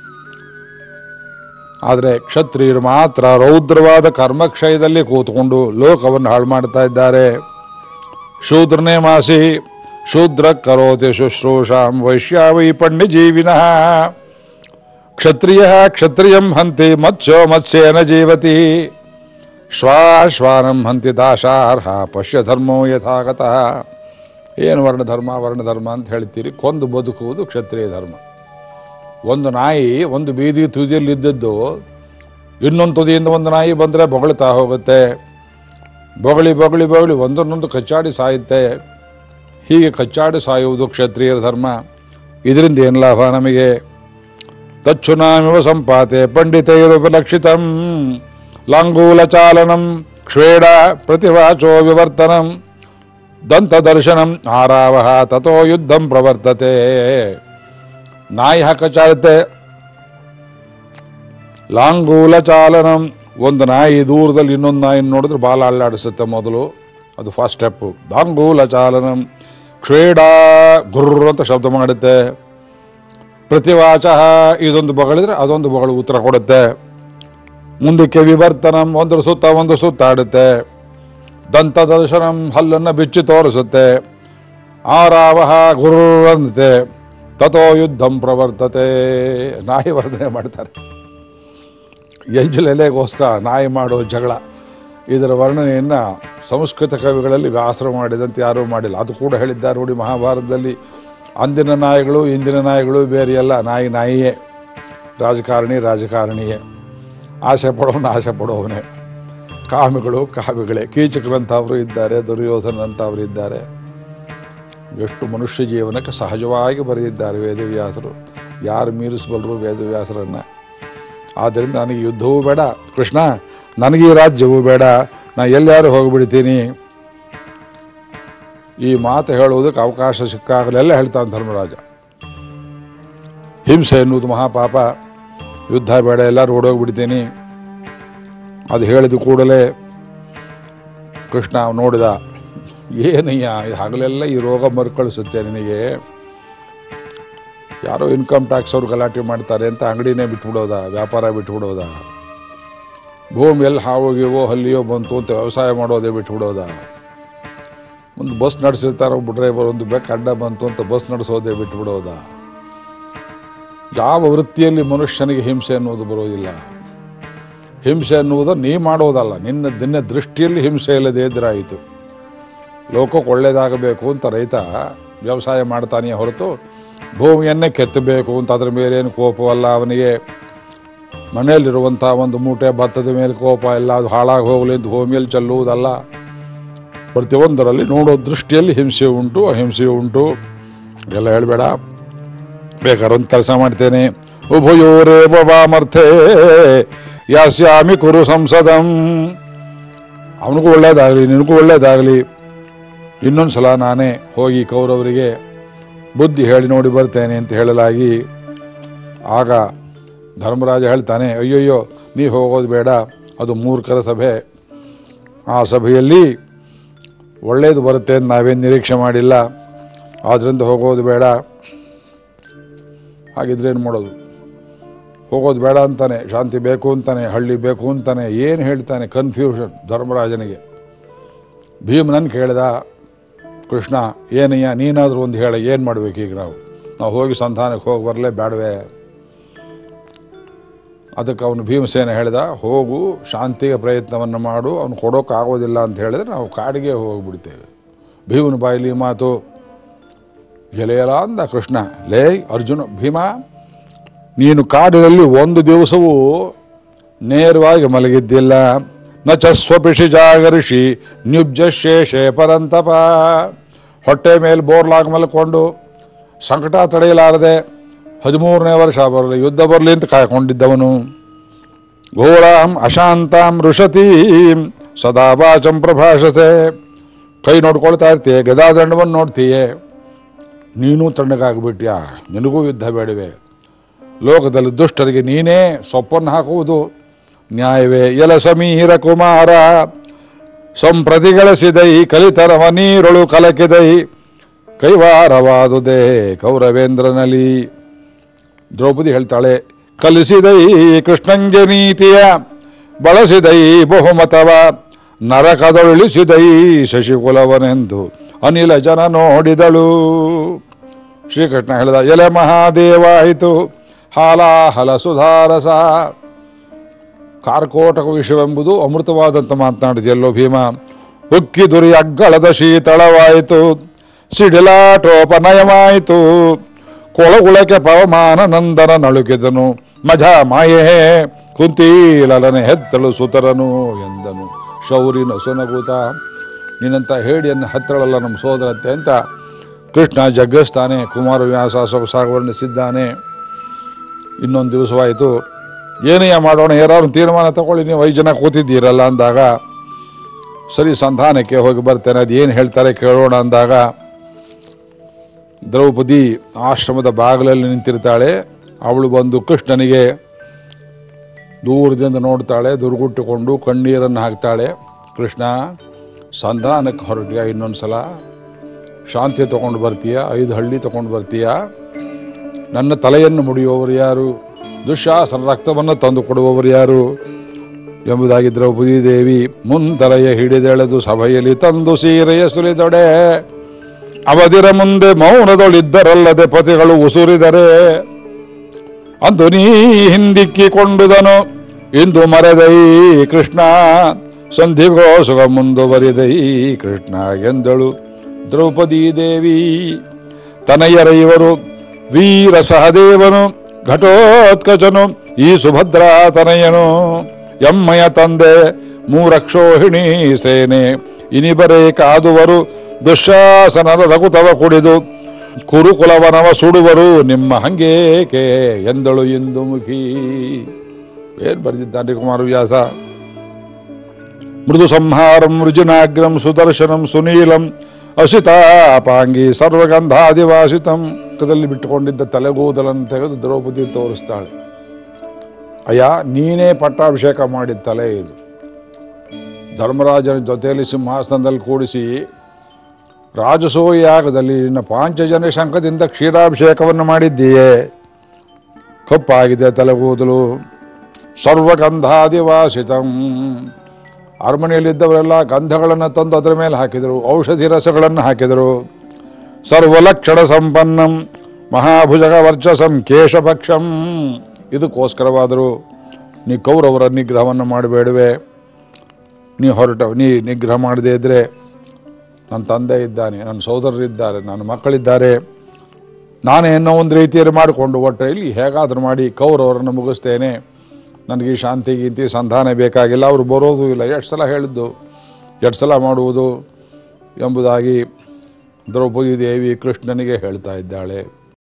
ಆದರೆ ಕ್ಷತ್ರಿಯರು ಮಾತ್ರ ರೌದ್ರವಾದ ಕರ್ಮಕ್ಷಯದಲ್ಲಿ ಕೂತ್ಕೊಂಡು ಲೋಕವನ್ನು ಹಾಳು ಮಾಡ್ತಾ ಇದ್ದಾರೆ ಶೂದ್ರನೇ ಮಾಸಿ ಶೂದ್ರ ಕರೋತಿ ಶುಶ್ರೂಷಾಂ ವೈಶ್ಯ ವೈ ಪಂಡಿಜೀವಿನಃ ಕ್ಷತ್ರಿಯ ಕ್ಷತ್ರಿಯಂ ಹಂತಿ ಮತ್ಸ್ಯೋ ಮತ್ಸ್ಯೇನ ಜೀವತಿ ಶ್ವಾಶ್ವಾನಂ ಹಂತಿ ದಾಶಾರ್ಹ ಪಶ್ಯ ಧರ್ಮೋ ಯಥಾಗತಃ ಏನು ವರ್ಣಧರ್ಮ ವರ್ಣಧರ್ಮ ಅಂತ ಹೇಳ್ತೀರಿ ಕೊಂದು ಬದುಕುವುದು ಕ್ಷತ್ರಿಯ ಧರ್ಮ ಒಂದು ನಾಯಿ ಒಂದು ಬೀದಿ ತುದಿಯಲ್ಲಿದ್ದದ್ದು ಇನ್ನೊಂದು ತುದಿಯಿಂದ ಒಂದು ನಾಯಿ ಬಂದರೆ ಬೊಗಳ್ತಾ ಹೋಗುತ್ತೆ ಬೊಗಳಿ ಬೊಗಳಿ ಬೊಗಳಿ ಒಂದನ್ನೊಂದು ಕಚ್ಚಾಡಿ ಸಾಯುತ್ತೆ ಹೀಗೆ ಕಚ್ಚಾಡಿ ಸಾಯುವುದು ಕ್ಷತ್ರಿಯರ ಧರ್ಮ ಇದರಿಂದ ಏನು ಲಾಭ ನಮಗೆ ತಚ್ಚುನಾಮಿವ ಸಂಪಾತೆ ಪಂಡಿತೈರುಪಲಕ್ಷಿತಂ ಲಾಂಗೂಲ ಚಾಲನಂ ಕ್ಷೇಡ ಪ್ರತಿವಾಚೋ ವಿವರ್ತನಂ ದಂತದರ್ಶನಂ ಆರಾವಹ ತಥೋ ಯುದ್ಧಂ ಪ್ರವರ್ತತೆ ನಾಯಿ ಹಾಕಚಾರುತ್ತೆ ಲಾಂಗೂಲ ಚಾಲನಂ ಒಂದು ನಾಯಿ ದೂರದಲ್ಲಿ ಇನ್ನೊಂದು ನಾಯಿ ನೋಡಿದ್ರೆ ಬಾಲ ಅಲ್ಲಾಡಿಸುತ್ತೆ ಮೊದಲು ಅದು ಫಸ್ಟ್ ಸ್ಟೆಪ್ಪು ಲಾಂಗೂಲ ಚಾಲನಂ ಕ್ಷೇಡ ಗುರ್ರ ಅಂತ ಶಬ್ದ ಮಾಡುತ್ತೆ ಪ್ರತಿವಾಚ ಇದೊಂದು ಬಗಳಿದ್ರೆ ಅದೊಂದು ಬಗಳು ಉತ್ತರ ಕೊಡುತ್ತೆ ಮುಂದಕ್ಕೆ ವಿವರ್ತನಂ ಒಂದ್ರ ಸುತ್ತ ಒಂದು ಸುತ್ತಾಡುತ್ತೆ ದಂತದರ್ಶನಂ ಹಲ್ಲನ್ನು ಬಿಚ್ಚಿ ತೋರಿಸುತ್ತೆ ಆರಾವಹ ಗುರು ಅಂತೆ ತಥೋ ಯುದ್ಧಂ ಪ್ರವರ್ತತೆ ನಾಯಿ ವರ್ಧನೆ ಮಾಡ್ತಾರೆ ಎಂಜಲೆಲೆಗೋಸ್ಕರ ನಾಯಿ ಮಾಡೋ ಜಗಳ ಇದರ ವರ್ಣನೆಯನ್ನು ಸಂಸ್ಕೃತ ಕವಿಗಳಲ್ಲಿ ವ್ಯಾಸರು ಮಾಡಿದಂತೆ ಯಾರೂ ಮಾಡಿಲ್ಲ ಅದು ಕೂಡ ಹೇಳಿದ್ದಾರೆ ನೋಡಿ ಮಹಾಭಾರತದಲ್ಲಿ ಅಂದಿನ ನಾಯಿಗಳು ಇಂದಿನ ನಾಯಿಗಳು ಬೇರೆಯಲ್ಲ ನಾಯಿ ನಾಯಿಯೇ ರಾಜಕಾರಣಿ ರಾಜಕಾರಣಿಯೇ ಆಸೆ ಪಡೋನು ಆಸೆ ಪಡೋವನೇ ಕಾಮಿಗಳು ಕಾವಿಗಳೇ ಕೀಚಕರಂಥವರು ಇದ್ದಾರೆ ದುರ್ಯೋಧನಂಥವರು ಇದ್ದಾರೆ ಎಷ್ಟು ಮನುಷ್ಯ ಜೀವನಕ್ಕೆ ಸಹಜವಾಗಿ ಬರೆದಿದ್ದಾರೆ ವೇದವ್ಯಾಸರು ಯಾರು ಮೀರಿಸಬಲ್ಲರು ವೇದವ್ಯಾಸರನ್ನು ಆದ್ದರಿಂದ ನನಗೆ ಯುದ್ಧವೂ ಬೇಡ ಕೃಷ್ಣ ನನಗೆ ಈ ರಾಜ್ಯವೂ ಬೇಡ ನಾ ಎಲ್ಲಾರು ಹೋಗಿಬಿಡ್ತೀನಿ ಈ ಮಾತು ಹೇಳುವುದಕ್ಕೆ ಅವಕಾಶ ಸಿಕ್ಕಾಗಲೆಲ್ಲ ಹೇಳ್ತಾನೆ ಧರ್ಮರಾಜ ಹಿಂಸೆ ಎನ್ನುವುದು ಮಹಾಪಾಪ ಯುದ್ಧ ಬೇಡ ಎಲ್ಲರೂ ಓಡೋಗ್ಬಿಡ್ತೀನಿ ಅದು ಹೇಳಿದ ಕೂಡಲೇ ಕೃಷ್ಣ ನೋಡಿದ ಏನಯ್ಯ ಹಗಲೆಲ್ಲ ಈ ರೋಗ ಮರುಕಳಿಸುತ್ತೆ ನಿನಗೆ ಯಾರೋ ಇನ್ಕಮ್ ಟ್ಯಾಕ್ಸ್ ಅವ್ರು ಗಲಾಟೆ ಮಾಡ್ತಾರೆ ಅಂತ ಅಂಗಡಿನೇ ಬಿಟ್ಬಿಡೋದ ವ್ಯಾಪಾರ ಬಿಟ್ಬಿಡೋದ ಭೂಮಿಯಲ್ಲಿ ಹಾವು ಗೀವೋ ಹಲ್ಲಿಯೋ ಬಂತು ಅಂತ ವ್ಯವಸಾಯ ಮಾಡೋದೇ ಬಿಟ್ಬಿಡೋದ ಒಂದು ಬಸ್ ನಡೆಸಿರ್ತಾರೆ ಒಬ್ಬ ಡ್ರೈವರ್ ಒಂದು ಬೆಕ್ಕ ಅಡ್ಡ ಬಂತು ಅಂತ ಬಸ್ ನಡೆಸೋದೇ ಬಿಟ್ಬಿಡೋದ ಯಾವ ವೃತ್ತಿಯಲ್ಲಿ ಮನುಷ್ಯನಿಗೆ ಹಿಂಸೆ ಅನ್ನೋದು ಬರೋದಿಲ್ಲ ಹಿಂಸೆ ಅನ್ನುವುದು ನೀ ಮಾಡೋದಲ್ಲ ನಿನ್ನ ನಿನ್ನ ದೃಷ್ಟಿಯಲ್ಲಿ ಹಿಂಸೆ ಇಲ್ಲದೆ ಇದ್ರಾಯಿತು ಲೋಕಕ್ಕೆ ಒಳ್ಳೇದಾಗಬೇಕು ಅಂತ ರೈತ ವ್ಯವಸಾಯ ಮಾಡ್ತಾನೆ ಹೊರತು ಭೂಮಿಯನ್ನೇ ಕೆತ್ತಬೇಕು ಅಂತ ಅದ್ರ ಮೇಲೇನು ಕೋಪವಲ್ಲ ಅವನಿಗೆ ಮನೆಯಲ್ಲಿರುವಂಥ ಒಂದು ಮೂಟೆ ಭತ್ತದ ಮೇಲೆ ಕೋಪ ಎಲ್ಲ ಅದು ಹಾಳಾಗಿ ಹೋಗಲಿ ಅಂತ ಭೂಮಿಯಲ್ಲಿ ಚೆಲ್ಲುವುದಲ್ಲ ಪ್ರತಿಯೊಂದರಲ್ಲಿ ನೋಡೋ ದೃಷ್ಟಿಯಲ್ಲಿ ಹಿಂಸೆ ಉಂಟು ಅಹಿಂಸೆ ಉಂಟು ಎಲ್ಲ ಹೇಳಬೇಡ ಬೇಕಾದ್ರೆ ಒಂದು ಕೆಲಸ ಮಾಡ್ತೇನೆ ಉಭಯೋರೇವ ವಾಮರ್ಥೇ ಯಾಸ್ಯಾಮಿ ಕುರು ಸಂಸದಂ ಅವನಿಗೂ ಒಳ್ಳೇದಾಗಲಿ ನಿನಗೂ ಒಳ್ಳೇದಾಗಲಿ ಇನ್ನೊಂದು ಸಲ ನಾನೇ ಹೋಗಿ ಕೌರವರಿಗೆ ಬುದ್ಧಿ ಹೇಳಿ ನೋಡಿ ಬರ್ತೇನೆ ಅಂತ ಹೇಳಲಾಗಿ ಆಗ ಧರ್ಮರಾಜ ಹೇಳ್ತಾನೆ ಅಯ್ಯಯ್ಯೋ ನೀ ಹೋಗೋದು ಬೇಡ ಅದು ಮೂರ್ಖರ ಸಭೆ ಆ ಸಭೆಯಲ್ಲಿ ಒಳ್ಳೇದು ಬರುತ್ತೆ ಅಂತ ನಾವೇನು ನಿರೀಕ್ಷೆ ಮಾಡಿಲ್ಲ ಆದ್ದರಿಂದ ಹೋಗೋದು ಬೇಡ ಹಾಗಿದ್ರೆ ಏನು ಮಾಡೋದು ಹೋಗೋದು ಬೇಡ ಅಂತಾನೆ ಶಾಂತಿ ಬೇಕು ಅಂತಾನೆ ಹಳ್ಳಿ ಬೇಕು ಅಂತಾನೆ ಏನು ಹೇಳ್ತಾನೆ ಕನ್ಫ್ಯೂಷನ್ ಧರ್ಮರಾಜನಿಗೆ ಭೀಮನನ್ನು ಕೇಳ್ದ ಕೃಷ್ಣ ಏನಯ್ಯ ನೀನಾದರೂ ಒಂದು ಹೇಳ ಏನು ಮಾಡ್ಬೇಕು ಈಗ ನಾವು ನಾವು ಹೋಗಿ ಸಂಧಾನಕ್ಕೆ ಹೋಗಿ ಬರಲೇ ಬೇಡವೇ ಅದಕ್ಕೆ ಅವನು ಭೀಮಸೇನ ಹೇಳ್ದ ಹೋಗು ಶಾಂತಿಗೆ ಪ್ರಯತ್ನವನ್ನು ಮಾಡು ಅವನು ಕೊಡೋಕ್ಕಾಗೋದಿಲ್ಲ ಅಂತ ಹೇಳಿದ್ರೆ ನಾವು ಕಾಡಿಗೆ ಹೋಗಿಬಿಡ್ತೇವೆ ಭೀಮನ ಬಾಯಿಲಿ ಈ ಮಾತು ಎಲೆಯಲ ಅಂದ ಕೃಷ್ಣ ಲೇ ಅರ್ಜುನ ಭೀಮ ನೀನು ಕಾಡಿನಲ್ಲಿ ಒಂದು ದಿವಸವೂ ನೇರವಾಗಿ ಮಲಗಿದ್ದಿಲ್ಲ ನ ಚ ಸ್ವಪಿಷಿ ಜಾಗರಿಷಿ ನ್ಯುಬ್ಜ ಶೇಷೆ ಪರಂತಪ ಹೊಟ್ಟೆ ಮೇಲೆ ಬೋರ್ಲಾಗಿ ಮಲ್ಕೊಂಡು ಸಂಕಟ ತಡೆಯಲಾರದೆ ಹದಿಮೂರನೇ ವರ್ಷ ಬರಲಿ ಯುದ್ಧ ಬರಲಿ ಅಂತ ಕಾಯ್ಕೊಂಡಿದ್ದವನು ಘೋರಾಂ ಅಶಾಂತಾಂ ಋಷತೀಂ ಸದಾ ವಾಚಂ ಪ್ರಭಾಷಸೆ ಕೈ ನೋಡ್ಕೊಳ್ತಾ ಇರ್ತೀಯ ಗದಾದಂಡವನ್ನು ನೋಡ್ತೀಯೇ ನೀನು ತಣ್ಣಗಾಗ್ಬಿಟ್ಯಾ ನಿನಗೂ ಯುದ್ಧ ಬೇಡವೆ ಲೋಕದಲ್ಲಿ ದುಷ್ಟರಿಗೆ ನೀನೇ ಸೊಪ್ಪನ್ನು ಹಾಕುವುದು ನ್ಯಾಯವೇ ಎಲ ಸಮೀರ ಕುಮಾರ ಸಂಪ್ರತಿಗಳಿಸಿದೈ ಕಲಿತರವ ನೀರೊಳು ಕಲಕಿದೈ ಕೈವಾರವಾದುದೇ ಕೌರವೇಂದ್ರನಲ್ಲಿ ದ್ರೌಪದಿ ಹೇಳ್ತಾಳೆ ಕಲಿಸಿದೈ ಕೃಷ್ಣಂಗೆ ನೀತಿಯ ಬಳಸಿದೈ ಬಹುಮತವ ನರಕದೊಳಿಸಿದೈ ಶಶಿಕುಲವನೆಂದು ಅನಿಲ ಜನ ನೋಡಿದಳು ಶ್ರೀಕೃಷ್ಣ ಹೇಳಿದ ಎಲೆ ಮಹಾದೇವಾಯಿತು ಹಾಲಾಹಲ ಸುಧಾರಸ ಕಾರ್ಕೋಟಕ ವಿಷವೆಂಬುದು ಅಮೃತವಾದಂತ ಮಾತನಾಡಿದೆಯಲ್ಲೋ ಭೀಮ ಉಕ್ಕಿ ದುರಿ ಅಗ್ಗಳದ ಶೀತಳವಾಯಿತು ಸಿಡಿಲಾಟೋಪನಯವಾಯಿತು ಕೊಳಗುಳಕೆ ಪವಮಾನ ನಂದನ ನಳುಕಿದನು ಮಜ ಮಾಯೇ ಕುಂತೀಲನೆ ಹೆತ್ತಳು ಸುತರನು ಎಂದನು ಶೌರಿನ ಸುನಗೂತ ನಿನ್ನಂತ ಹೇಡಿಯನ್ನು ಹತ್ತಳಲ್ಲ ನಮ್ಮ ಸೋದರತ್ತೆ ಅಂತ ಕೃಷ್ಣ ಜಗ್ಗಿಸ್ತಾನೆ ಕುಮಾರವ್ಯಾಸ ಸೊಗಸಾಗಿ ವರ್ಣಿಸಿದ್ದಾನೆ ಇನ್ನೊಂದು ದಿವಸವಾಯಿತು ಏನಯ್ಯ ಮಾಡೋಣ ಯಾರು ತೀರ್ಮಾನ ತಗೊಳ್ಳಿ ನೀವು ಐದು ಜನ ಕೂತಿದ್ದೀರಲ್ಲ ಅಂದಾಗ ಸರಿ ಸಂಧಾನಕ್ಕೆ ಹೋಗಿ ಬರ್ತೇನೆ ಅದು ಏನು ಹೇಳ್ತಾರೆ ಕೇಳೋಣ ಅಂದಾಗ ದ್ರೌಪದಿ ಆಶ್ರಮದ ಬಾಗಿಲಲ್ಲಿ ನಿಂತಿರ್ತಾಳೆ ಅವಳು ಬಂದು ಕೃಷ್ಣನಿಗೆ ದೂರದಿಂದ ನೋಡ್ತಾಳೆ ದುರ್ಗುಟ್ಟುಕೊಂಡು ಕಣ್ಣೀರನ್ನು ಹಾಕ್ತಾಳೆ ಕೃಷ್ಣ ಸಂಧಾನಕ್ಕೆ ಹೊರಟಿಯ ಇನ್ನೊಂದು ಸಲ ಶಾಂತಿ ತಗೊಂಡು ಬರ್ತೀಯ ಐದು ಹಳ್ಳಿ ತಗೊಂಡು ಬರ್ತೀಯ ನನ್ನ ತಲೆಯನ್ನು ಮುಡಿಯುವವರು ಯಾರು ದುಶ್ಯಾಸನ ರಕ್ತವನ್ನು ತಂದು ಕೊಡುವವರು ಯಾರು ಎಂಬುದಾಗಿ ದ್ರೌಪದಿ ದೇವಿ ಮುಂತಲೆಯ ಹಿಡಿದೆಳೆದು ಸಭೆಯಲ್ಲಿ ತಂದು ಸೀರೆಯ ಸುರಿದೊಡೆ ಅವಧಿರ ಮುಂದೆ ಮೌನದೊಳಿದ್ದರಲ್ಲದೆ ಪತಿಗಳು ಉಸುರಿದರೆ ಅಂದು ನೀ ಹಿಂದಿಕ್ಕಿಕೊಂಡುದನು ಇಂದು ಮರೆದೈ ಕೃಷ್ಣ ಸಂಧಿಗೋಸುಗ ಮುಂದುವರಿದೈ ಕೃಷ್ಣ ಎಂದಳು ದ್ರೌಪದಿ ದೇವಿ ತನಯರ ಇವರು ವೀರ ಸಹದೇವನು ಘಟೋತ್ಕಚನು ಈ ಸುಭದ್ರಾ ತನಯನು ಎಮ್ಮಯ ತಂದೆ ಮೂರಕ್ಷೋಹಿಣಿ ಸೇನೆ ಇನಿಬರೇ ಕಾದುವರು ದುಶ್ಯಾಸನರ ರಘುತವ ಕುಡಿದು ಕುರುಕುಲವನವ ಸುಡುವರು ನಿಮ್ಮ ಹಂಗೇಕೆ ಎಂದಳು ಇಂದು ಮುಖಿ ಏನ್ ಬರೆದಿದ್ದಾನೆ ಕುಮಾರವ್ಯಾಸ ಮೃದು ಸಂಹಾರಂ ರುಜಿನಾಗ್ರಂ ಸುದರ್ಶನಂ ಸುನೀಲಂ ಅಸಿತಾಪಾಂಗಿ ಸರ್ವಗಂಧಾದಿವಾಸಿತಂ ಕದಲ್ಲಿ ಬಿಟ್ಟುಕೊಂಡಿದ್ದ ತಲೆಗೂದಲನ್ನು ತೆಗೆದು ದ್ರೌಪದಿ ತೋರಿಸ್ತಾಳೆ ಅಯ್ಯ ನೀನೇ ಪಟ್ಟಾಭಿಷೇಕ ಮಾಡಿದ ತಲೆ ಇದು ಧರ್ಮರಾಜನ ಜೊತೆಯಲ್ಲಿ ಸಿಂಹಾಸನದಲ್ಲಿ ಕೂಡಿಸಿ ರಾಜಸೂಯ ಯಾಗದಲ್ಲಿ ನಿನ್ನ ಪಾಂಚಜನ ಶಂಖದಿಂದ ಕ್ಷೀರಾಭಿಷೇಕವನ್ನು ಮಾಡಿದ್ದೀಯೇ ಕಪ್ಪಾಗಿದೆ ತಲೆಗೂದಲು ಸರ್ವಗಂಧಾದಿವಾಸಿತಂ ಅರಮನೆಯಲ್ಲಿದ್ದವರೆಲ್ಲ ಗಂಧಗಳನ್ನು ತಂದು ಅದರ ಮೇಲೆ ಹಾಕಿದರು ಔಷಧಿ ರಸಗಳನ್ನು ಹಾಕಿದರು ಸರ್ವಲಕ್ಷಣ ಸಂಪನ್ನಂ ಮಹಾಭುಜಗ ವರ್ಚಸಂ ಕೇಶಭಕ್ಷಂ ಇದಕ್ಕೋಸ್ಕರವಾದರೂ ನೀ ಕೌರವರ ನಿಗ್ರಹವನ್ನು ಮಾಡಬೇಡುವೆ ನೀ ಹೊರಟ ನೀ ನಿಗ್ರಹ ಮಾಡದೇ ಇದ್ದರೆ ನನ್ನ ತಂದೆ ಇದ್ದಾನೆ ನನ್ನ ಸೋದರರಿದ್ದಾರೆ ನನ್ನ ಮಕ್ಕಳಿದ್ದಾರೆ ನಾನೇ ಏನೋ ಒಂದು ರೀತಿಯಲ್ಲಿ ಮಾಡಿಕೊಂಡು ಒಟ್ಟು ಇಲ್ಲಿ ಹೇಗಾದರೂ ಮಾಡಿ ಕೌರವರನ್ನು ಮುಗಿಸ್ತೇನೆ ನನಗೆ ಈ ಶಾಂತಿ ಗೀಂತಿ ಸಂಧಾನ ಬೇಕಾಗಿಲ್ಲ ಅವರು ಬರೋದು ಇಲ್ಲ ಎಷ್ಟು ಸಲ ಹೇಳಿದ್ದು ಎಷ್ಟು ಸಲ ಮಾಡುವುದು ಎಂಬುದಾಗಿ ದ್ರೌಪದಿ ದೇವಿ ಕೃಷ್ಣನಿಗೆ ಹೇಳ್ತಾ ಇದ್ದಾಳೆ